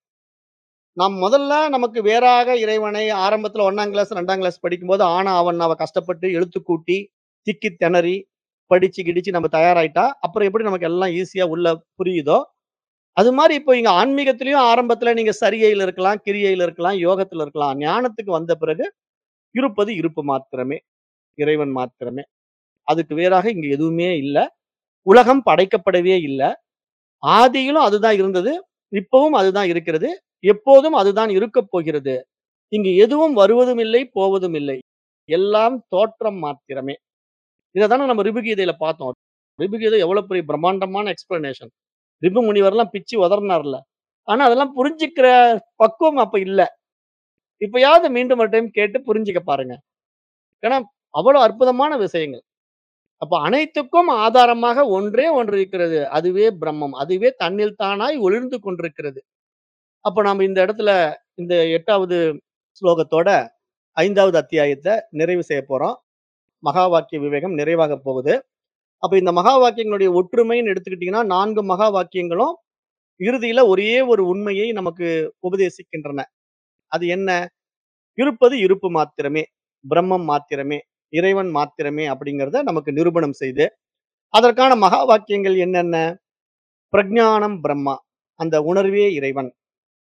நாம் முதல்ல நமக்கு வேறாக இறைவனை ஆரம்பத்துல 1ஆம் கிளாஸ், 2ஆம் கிளாஸ் படிக்கும்போது ஆனா, ஆவன்னாவ கஷ்டப்பட்டு எழுத்து கூட்டி, திக்கி திணறி, படிச்சு கிடிச்சு நம்ம தயாராயிட்டா, அப்புறம் எப்படி நமக்கு எல்லாம் ஈஸியா உள்ள புரியுதோ, அது மாரி இப்போ இங்க ஆன்மீகத்திலயும் ஆரம்பத்துல நீங்க சரிகையில இருக்கலாம், கிரியையில இருக்கலாம், யோகத்துல இருக்கலாம். ஞானத்துக்கு வந்த பிறகு இருப்பது இருப்பு மாத்திரமே. இறைவன் மாத்திரமே. அதுக்கு வேறாக இங்க எதுவுமே இல்ல. உலகம் படைக்கப்படவே இல்ல. ஆதியிலும் அதுதான் இருந்தது. இப்பவும் அதுதான் இருக்கிறது. எப்போதும் அதுதான் இருக்கப் போகிறது. இங்கு எதுவும் வருவதும் இல்லை, போவதும் இல்லை. எல்லாம் தோற்றம் மாத்திரமே. இத தானே நம்ம ரிபுகீதையில பார்த்தோம். ரிபுகீதை எவ்வளவு பெரிய பிரம்மாண்டமான எக்ஸ்பிளனேஷன். ரிபு முனிவர்லாம் பிச்சு உதறினார்ல. ஆனா அதெல்லாம் புரிஞ்சுக்கிற பக்குவம் அப்ப இல்ல. இப்பயாவது மீண்டும் ஒரு டைம் கேட்டு புரிஞ்சுக்க பாருங்க. ஏன்னா, அவ்வளவு அற்புதமான விஷயங்கள். அப்ப அனைத்துக்கும் ஆதாரமாக ஒன்றே ஒன்று இருக்கிறது. அதுவே பிரம்மம். அதுவே தன்னில் தானாய் ஒளிர்ந்து கொண்டிருக்கிறது. அப்ப நாம இந்த இடத்துல இந்த 8வது ஸ்லோகத்தோட 5வது அத்தியாயத்த நிறைவு செய்யப் போறோம். மகா வாக்கிய விவேகம் நிறைவாகப் போகுது. அப்ப இந்த மகா வாக்கியங்களுடைய ஒற்றுமைன்னு எடுத்துக்கிட்டீங்கன்னா, 4 மகா வாக்கியங்களும் இறுதியில ஒரே ஒரு உண்மையை நமக்கு உபதேசிக்கின்றன. அது என்ன? இருப்பது இருப்பு மாத்திரமே. பிரம்மம் மாத்திரமே. இறைவன் மாத்திரமே அப்படிங்கிறத நமக்கு நிரூபணம் செய்து, அதற்கான மகா வாக்கியங்கள் என்னென்ன? பிரஞானம் பிரம்மா. அந்த உணர்வே இறைவன்.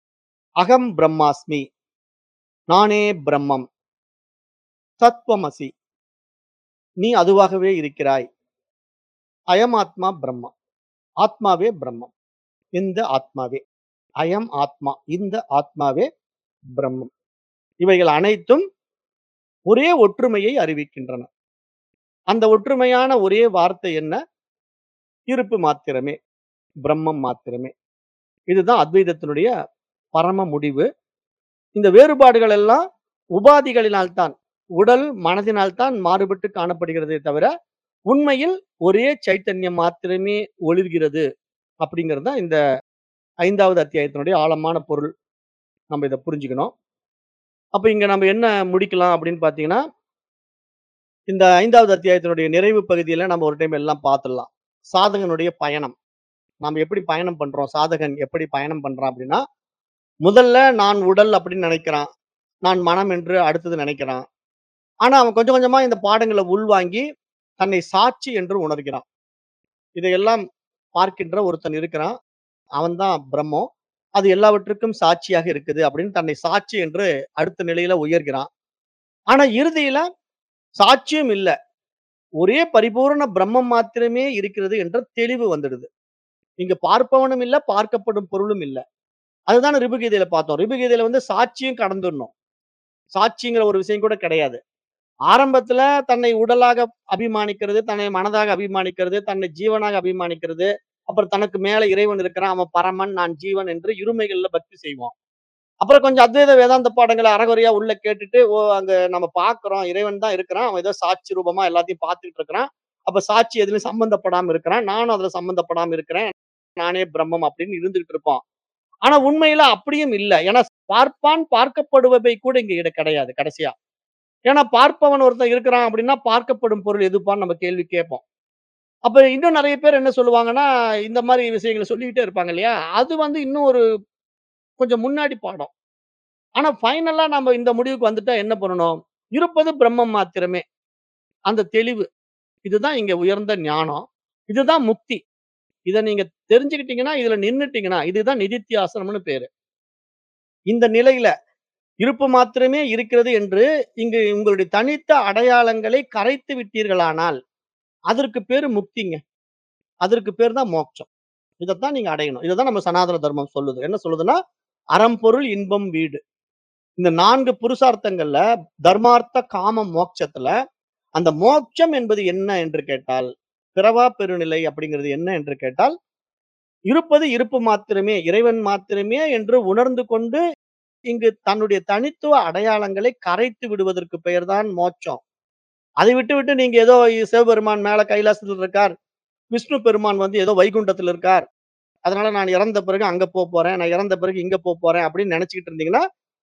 அகம் பிரம்மாஸ்மி. நானே பிரம்மம். தத்வமசி. நீ அதுவாகவே இருக்கிறாய். அயம் ஆத்மா பிரம்மா. ஆத்மாவே பிரம்மம். இந்த ஆத்மாவே. அயம் ஆத்மா. இந்த ஆத்மாவே பிரம்மம். இவைகள் அனைத்தும் ஒரே ஒற்றுமையை அறிவிக்கின்றன. அந்த ஒற்றுமையான ஒரே வார்த்தை என்ன? இருப்பு மாத்திரமே. பிரம்மம் மாத்திரமே. இதுதான் அத்வைதத்தினுடைய பரம முடிவு. இந்த வேறுபாடுகள் எல்லாம் உபாதிகளினால் தான், உடல், மனதினால் தான் மாறுபட்டு காணப்படுகிறதே தவிர, உண்மையில் ஒரே சைத்தன்யம் மாத்திரமே ஒளிர்கிறது. அப்படிங்கிறது தான் இந்த 5வது அத்தியாயத்தினுடைய ஆழமான பொருள். நம்ம இத புரிஞ்சுக்கணும். அப்ப இங்க நம்ம என்ன முடிக்கலாம் அப்படின்னு பார்த்தீங்கன்னா இந்த 5வது அத்தியாயத்தினுடைய நிறைவு பகுதியில நம்ம ஒரு டைம் எல்லாம் பார்த்துடலாம். சாதகனுடைய பயணம். நாம எப்படி பயணம் பண்றோம்? சாதகன் எப்படி பயணம் பண்றான் அப்படின்னா, முதல்ல நான் உடல் அப்படின்னு நினைக்கிறான். நான் மனம் என்று அடுத்தது நினைக்கிறான். ஆனா அவன் கொஞ்சம் கொஞ்சமா இந்த பாடங்கள உள்வாங்கி, தன்னை சாட்சி என்று உணர்கிறான். இதையெல்லாம் பார்க்கின்ற ஒருத்தன் இருக்கிறான். அவன் தான் பிரம்மம். அது எல்லாவற்றுக்கும் சாட்சியாக இருக்குது அப்படின்னு தன்னை சாட்சி என்று அடுத்த நிலையில உயர்கிறான். ஆனா இறுதியில சாட்சியும் இல்ல. ஒரே பரிபூரண பிரம்மம் மாத்திரமே இருக்கிறது என்ற தெளிவு வந்துடுது. இங்க பார்ப்பவனும் இல்ல, பார்க்கப்படும் பொருளும் இல்ல. அதுதானே ரிபுகீதையில பார்த்தோம். ரிபுகீதையில வந்து சாட்சியும் கடந்துடணும். சாட்சிங்கிற ஒரு விஷயம் கூட கிடையாது. ஆரம்பத்துல தன்னை உடலாக அபிமானிக்கிறது, தன்னை மனதாக அபிமானிக்கிறது, தன்னை ஜீவனாக அபிமானிக்கிறது, அப்புறம் தனக்கு மேல இறைவன் இருக்கிறான், அவன் பரமன், நான் ஜீவன் என்று இருமைகள்ல பக்தி செய்வோம். அப்புறம் கொஞ்சம் அத்வைத வேதாந்த பாடங்கள அரைகுறையா உள்ள கேட்டுட்டு, ஓ அங்க நம்ம பார்க்கிறோம், இறைவன் தான் இருக்கிறான். அவன் ஏதோ சாட்சி ரூபமா எல்லாத்தையும் பார்த்துக்கிட்டு இருக்கிறான். அப்ப சாட்சி எதுலயும் சம்பந்தப்படாம இருக்கிறான். நானும் அதுல சம்பந்தப்படாம இருக்கிறேன். நானே பிரம்மம் அப்படின்னு இருந்துகிட்டு இருப்போம். ஆனா உண்மையில அப்படியும் இல்ல. ஏன்னா பார்ப்பான், பார்க்கப்படுபவை கூட இங்க இட கிடையாது கடைசியா. ஏன்னா பார்ப்பவன் ஒருத்தன் இருக்கிறான் அப்படின்னா, பார்க்கப்படும் பொருள் எதுப்பான்னு நம்ம கேள்வி கேட்போம். அப்ப இன்னும் நெறைய பேர் என்ன சொல்லுவாங்கன்னா, இந்த மாரி விஷயங்கள சொல்லிக்கிட்டே இருப்பாங்க இல்லையா? அது வந்து இன்னும் ஒரு கொஞ்சம் முன்னாடி பாடம். ஆனா ஃபைனலா நம்ம இந்த முடிவுக்கு வந்துட்டா என்ன பண்ணணும்? இருப்பது பிரம்மம் மாத்திரமே. அந்த தெளிவு. இதுதான் இங்க உயர்ந்த ஞானம். இதுதான் முக்தி. இத நீங்க தெரிஞ்சுக்கிட்டீங்கன்னா, இதுல நின்னுட்டீங்கன்னா, இதுதான் நிதித்தியாசனம்னு பேரு. இந்த நிலையில இருப்பு மாத்திரமே இருக்கிறது என்று இங்கு உங்களுடைய தனித்த அடையாளங்களை கரைத்து விட்டீர்களானால், அதற்கு பேரு முக்திங்க. அதற்கு பேர் தான் மோட்சம். இதத்தான் நீங்க அடையணும். இததான் நம்ம சனாதன தர்மம் சொல்லுது. என்ன சொல்லுதுன்னா, அறம், பொருள், இன்பம், வீடு. இந்த 4 புருஷார்த்தங்கள்ல தர்மார்த்த, காம, மோட்சத்துல அந்த மோட்சம் என்பது என்ன என்று கேட்டால், பிறவா பெருநிலை அப்படிங்கிறது என்ன என்று கேட்டால், இருப்பது இருப்பு மாத்திரமே, இறைவன் மாத்திரமே என்று உணர்ந்து கொண்டு, இங்கு தன்னுடைய தனித்துவ அடையாளங்களை கரைத்து விடுவதற்கு பெயர்தான் மோட்சம். அதை விட்டுவிட்டு நீங்க ஏதோ சிவபெருமான் மேல கைலாசத்தில் இருக்கார். விஷ்ணு பெருமான் வந்து ஏதோ வைகுண்டத்துல இருக்கார். அதனால நான் இறந்த பிறகு அங்க போப்போறேன். நான் இறந்த பிறகு இங்க போப்போறேன் அப்படின்னு நினைச்சுக்கிட்டு இருந்தீங்கன்னா,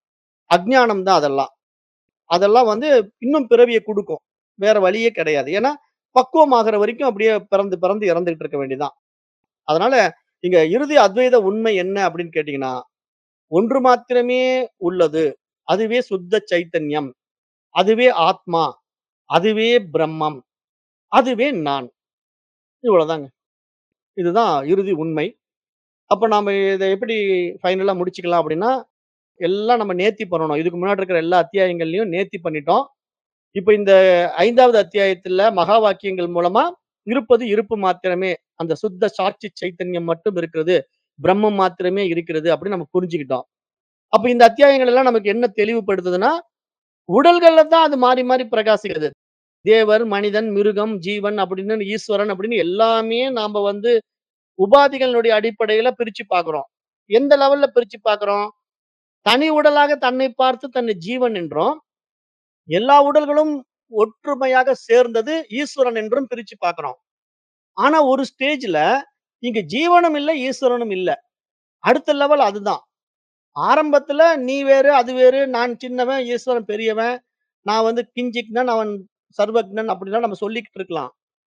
அஞ்ஞானம் தான் அதெல்லாம். அதெல்லாம் வந்து இன்னும் பிறவிய குடுக்கும். வேற வழியே கிடையாது. ஏன்னா, பக்குவமாகுற வரைக்கும் அப்படியே பிறந்து, பிறந்து இறந்துகிட்டு இருக்க வேண்டியதுதான். அதனால இங்க இறுதி அத்வைத உண்மை என்ன அப்படின்னு கேட்டீங்கன்னா, ஒன்று மாத்திரமே உள்ளது. அதுவே சுத்த சைத்தன்யம். அதுவே ஆத்மா. அதுவே பிரம்மம். அதுவே நான். இவ்வளவுதாங்க. இதுதான் இறுதி உண்மை. அப்ப நாம இத எப்படி ஃபைனலா முடிச்சுக்கலாம் அப்படின்னா, எல்லாம் நம்ம நேர்த்தி பண்ணணும். இதுக்கு முன்னாடி இருக்கிற எல்லா அத்தியாயங்கள்லயும் நேர்த்தி பண்ணிட்டோம். இப்ப இந்த 5வது அத்தியாயத்துல மகா வாக்கியங்கள் மூலமா இருப்பது இருப்பு மாத்திரமே. அந்த சுத்த சாட்சி சைத்தன்யம் மட்டும் இருக்கிறது. பிரம்மம் மாத்திரமே இருக்கிறது அப்படின்னு நம்ம புரிஞ்சுக்கிட்டோம். அப்ப இந்த அத்தியாயங்கள் எல்லாம் நமக்கு என்ன தெளிவுபடுத்துதுன்னா, உடல்கள்ல தான் அது மாறி, மாறி பிரகாசிக்கிறது. தேவர், மனிதன், மிருகம், ஜீவன் அப்படின்னு ஈஸ்வரன் அப்படின்னு எல்லாமே நாம வந்து உபாதிகளினுடைய அடிப்படையில பிரிச்சு பார்க்கிறோம். எந்த லெவல்ல பிரிச்சு பார்க்கிறோம்? தனி உடலாக தன்னை பார்த்து தன்னை ஜீவன் என்றும், எல்லா உடல்களும் ஒற்றுமையாக சேர்ந்தது ஈஸ்வரன் என்றும் பிரிச்சு பார்க்கிறோம். ஆனா ஒரு ஸ்டேஜ்ல இங்க ஜீவனும் இல்ல, ஈஸ்வரனும் இல்ல. அடுத்த லெவல் அதுதான். ஆரம்பத்துல நீ வேறு, அது வேறு, நான் சின்னவன், ஈஸ்வரன் பெரியவன், நான் வந்து கிஞ்சிக்னன், அவன் சர்வக்னன் அப்படிலாம் நம்ம சொல்லிக்கிட்டு இருக்கலாம்.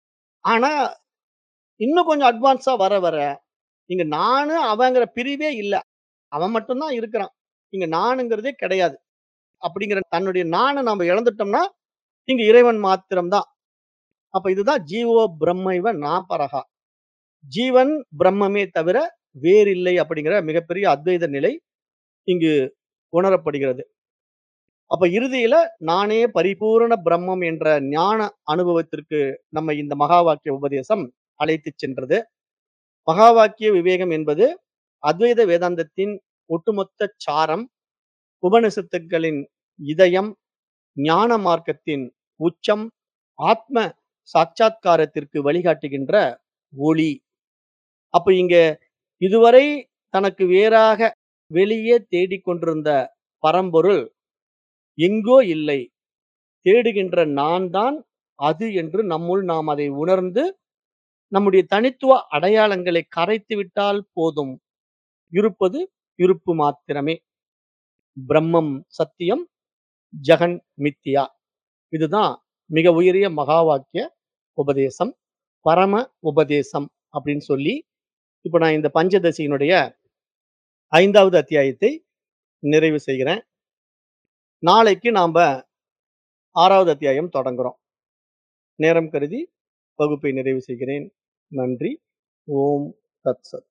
ஆனா, இன்னும் கொஞ்சம் அட்வான்ஸா வர, வர இங்க நானு, அவங்கிற பிரிவே இல்ல. அவன் மட்டும் தான் இருக்கிறான். இங்க நானுங்கிறதே கிடையாது. அப்படிங்கிற தன்னுடைய நான நாம இழந்துட்டோம்னா, இங்க இறைவன் மாத்திரம் தான். அப்ப இதுதான் ஜீவோ பிரம்மைவ நாபரஹா. ஜீவன் பிரம்மமே தவிர வேறில்லை அப்படிங்கிற மிகப்பெரிய அத்வைத நிலை இங்கு உணரப்படுகிறது. அப்ப இறுதியில நானே பரிபூரண பிரம்மம் என்ற ஞான அனுபவத்திற்கு நம்மை இந்த மகா வாக்கிய உபதேசம் அழைத்துச் சென்றது. மகா வாக்கிய விவேகம் என்பது அத்வைத வேதாந்தத்தின் ஒட்டுமொத்த சாரம். உபனிஷத்துக்களின் இதயம் ஞான மார்க்கத்தின் உச்சம் ஆத்ம சாட்சாத்காரத்திற்கு வழிகாட்டுகின்ற ஒளி அப்ப இங்க இதுவரை தனக்கு வேறாக வெளியே தேடிக்கொண்டிருந்த பரம்பொருள் எங்கோ இல்லை தேடுகின்ற நான் தான் அது என்று நம்முள் நாம் அதை உணர்ந்து நம்முடைய தனித்துவ அடையாளங்களை கரைத்து விட்டால் போதும் இருப்பது இருப்பு மாத்திரமே பிரம்மம் சத்தியம் ஜெகன் மித்தியா இதுதான் மிக உயரிய மகா வாக்கிய உபதேசம் பரம உபதேசம் அப்படின்னு சொல்லி இப்ப நான் இந்த பஞ்சதசியினுடைய ஐந்தாவது அத்தியாயத்தை நிறைவு செய்கிறேன் நாளைக்கு நாம ஆறாவது அத்தியாயம் தொடங்குறோம் நேரம் கருதி வகுப்பை நிறைவு செய்கிறேன் நன்றி ஓம் தத் சத்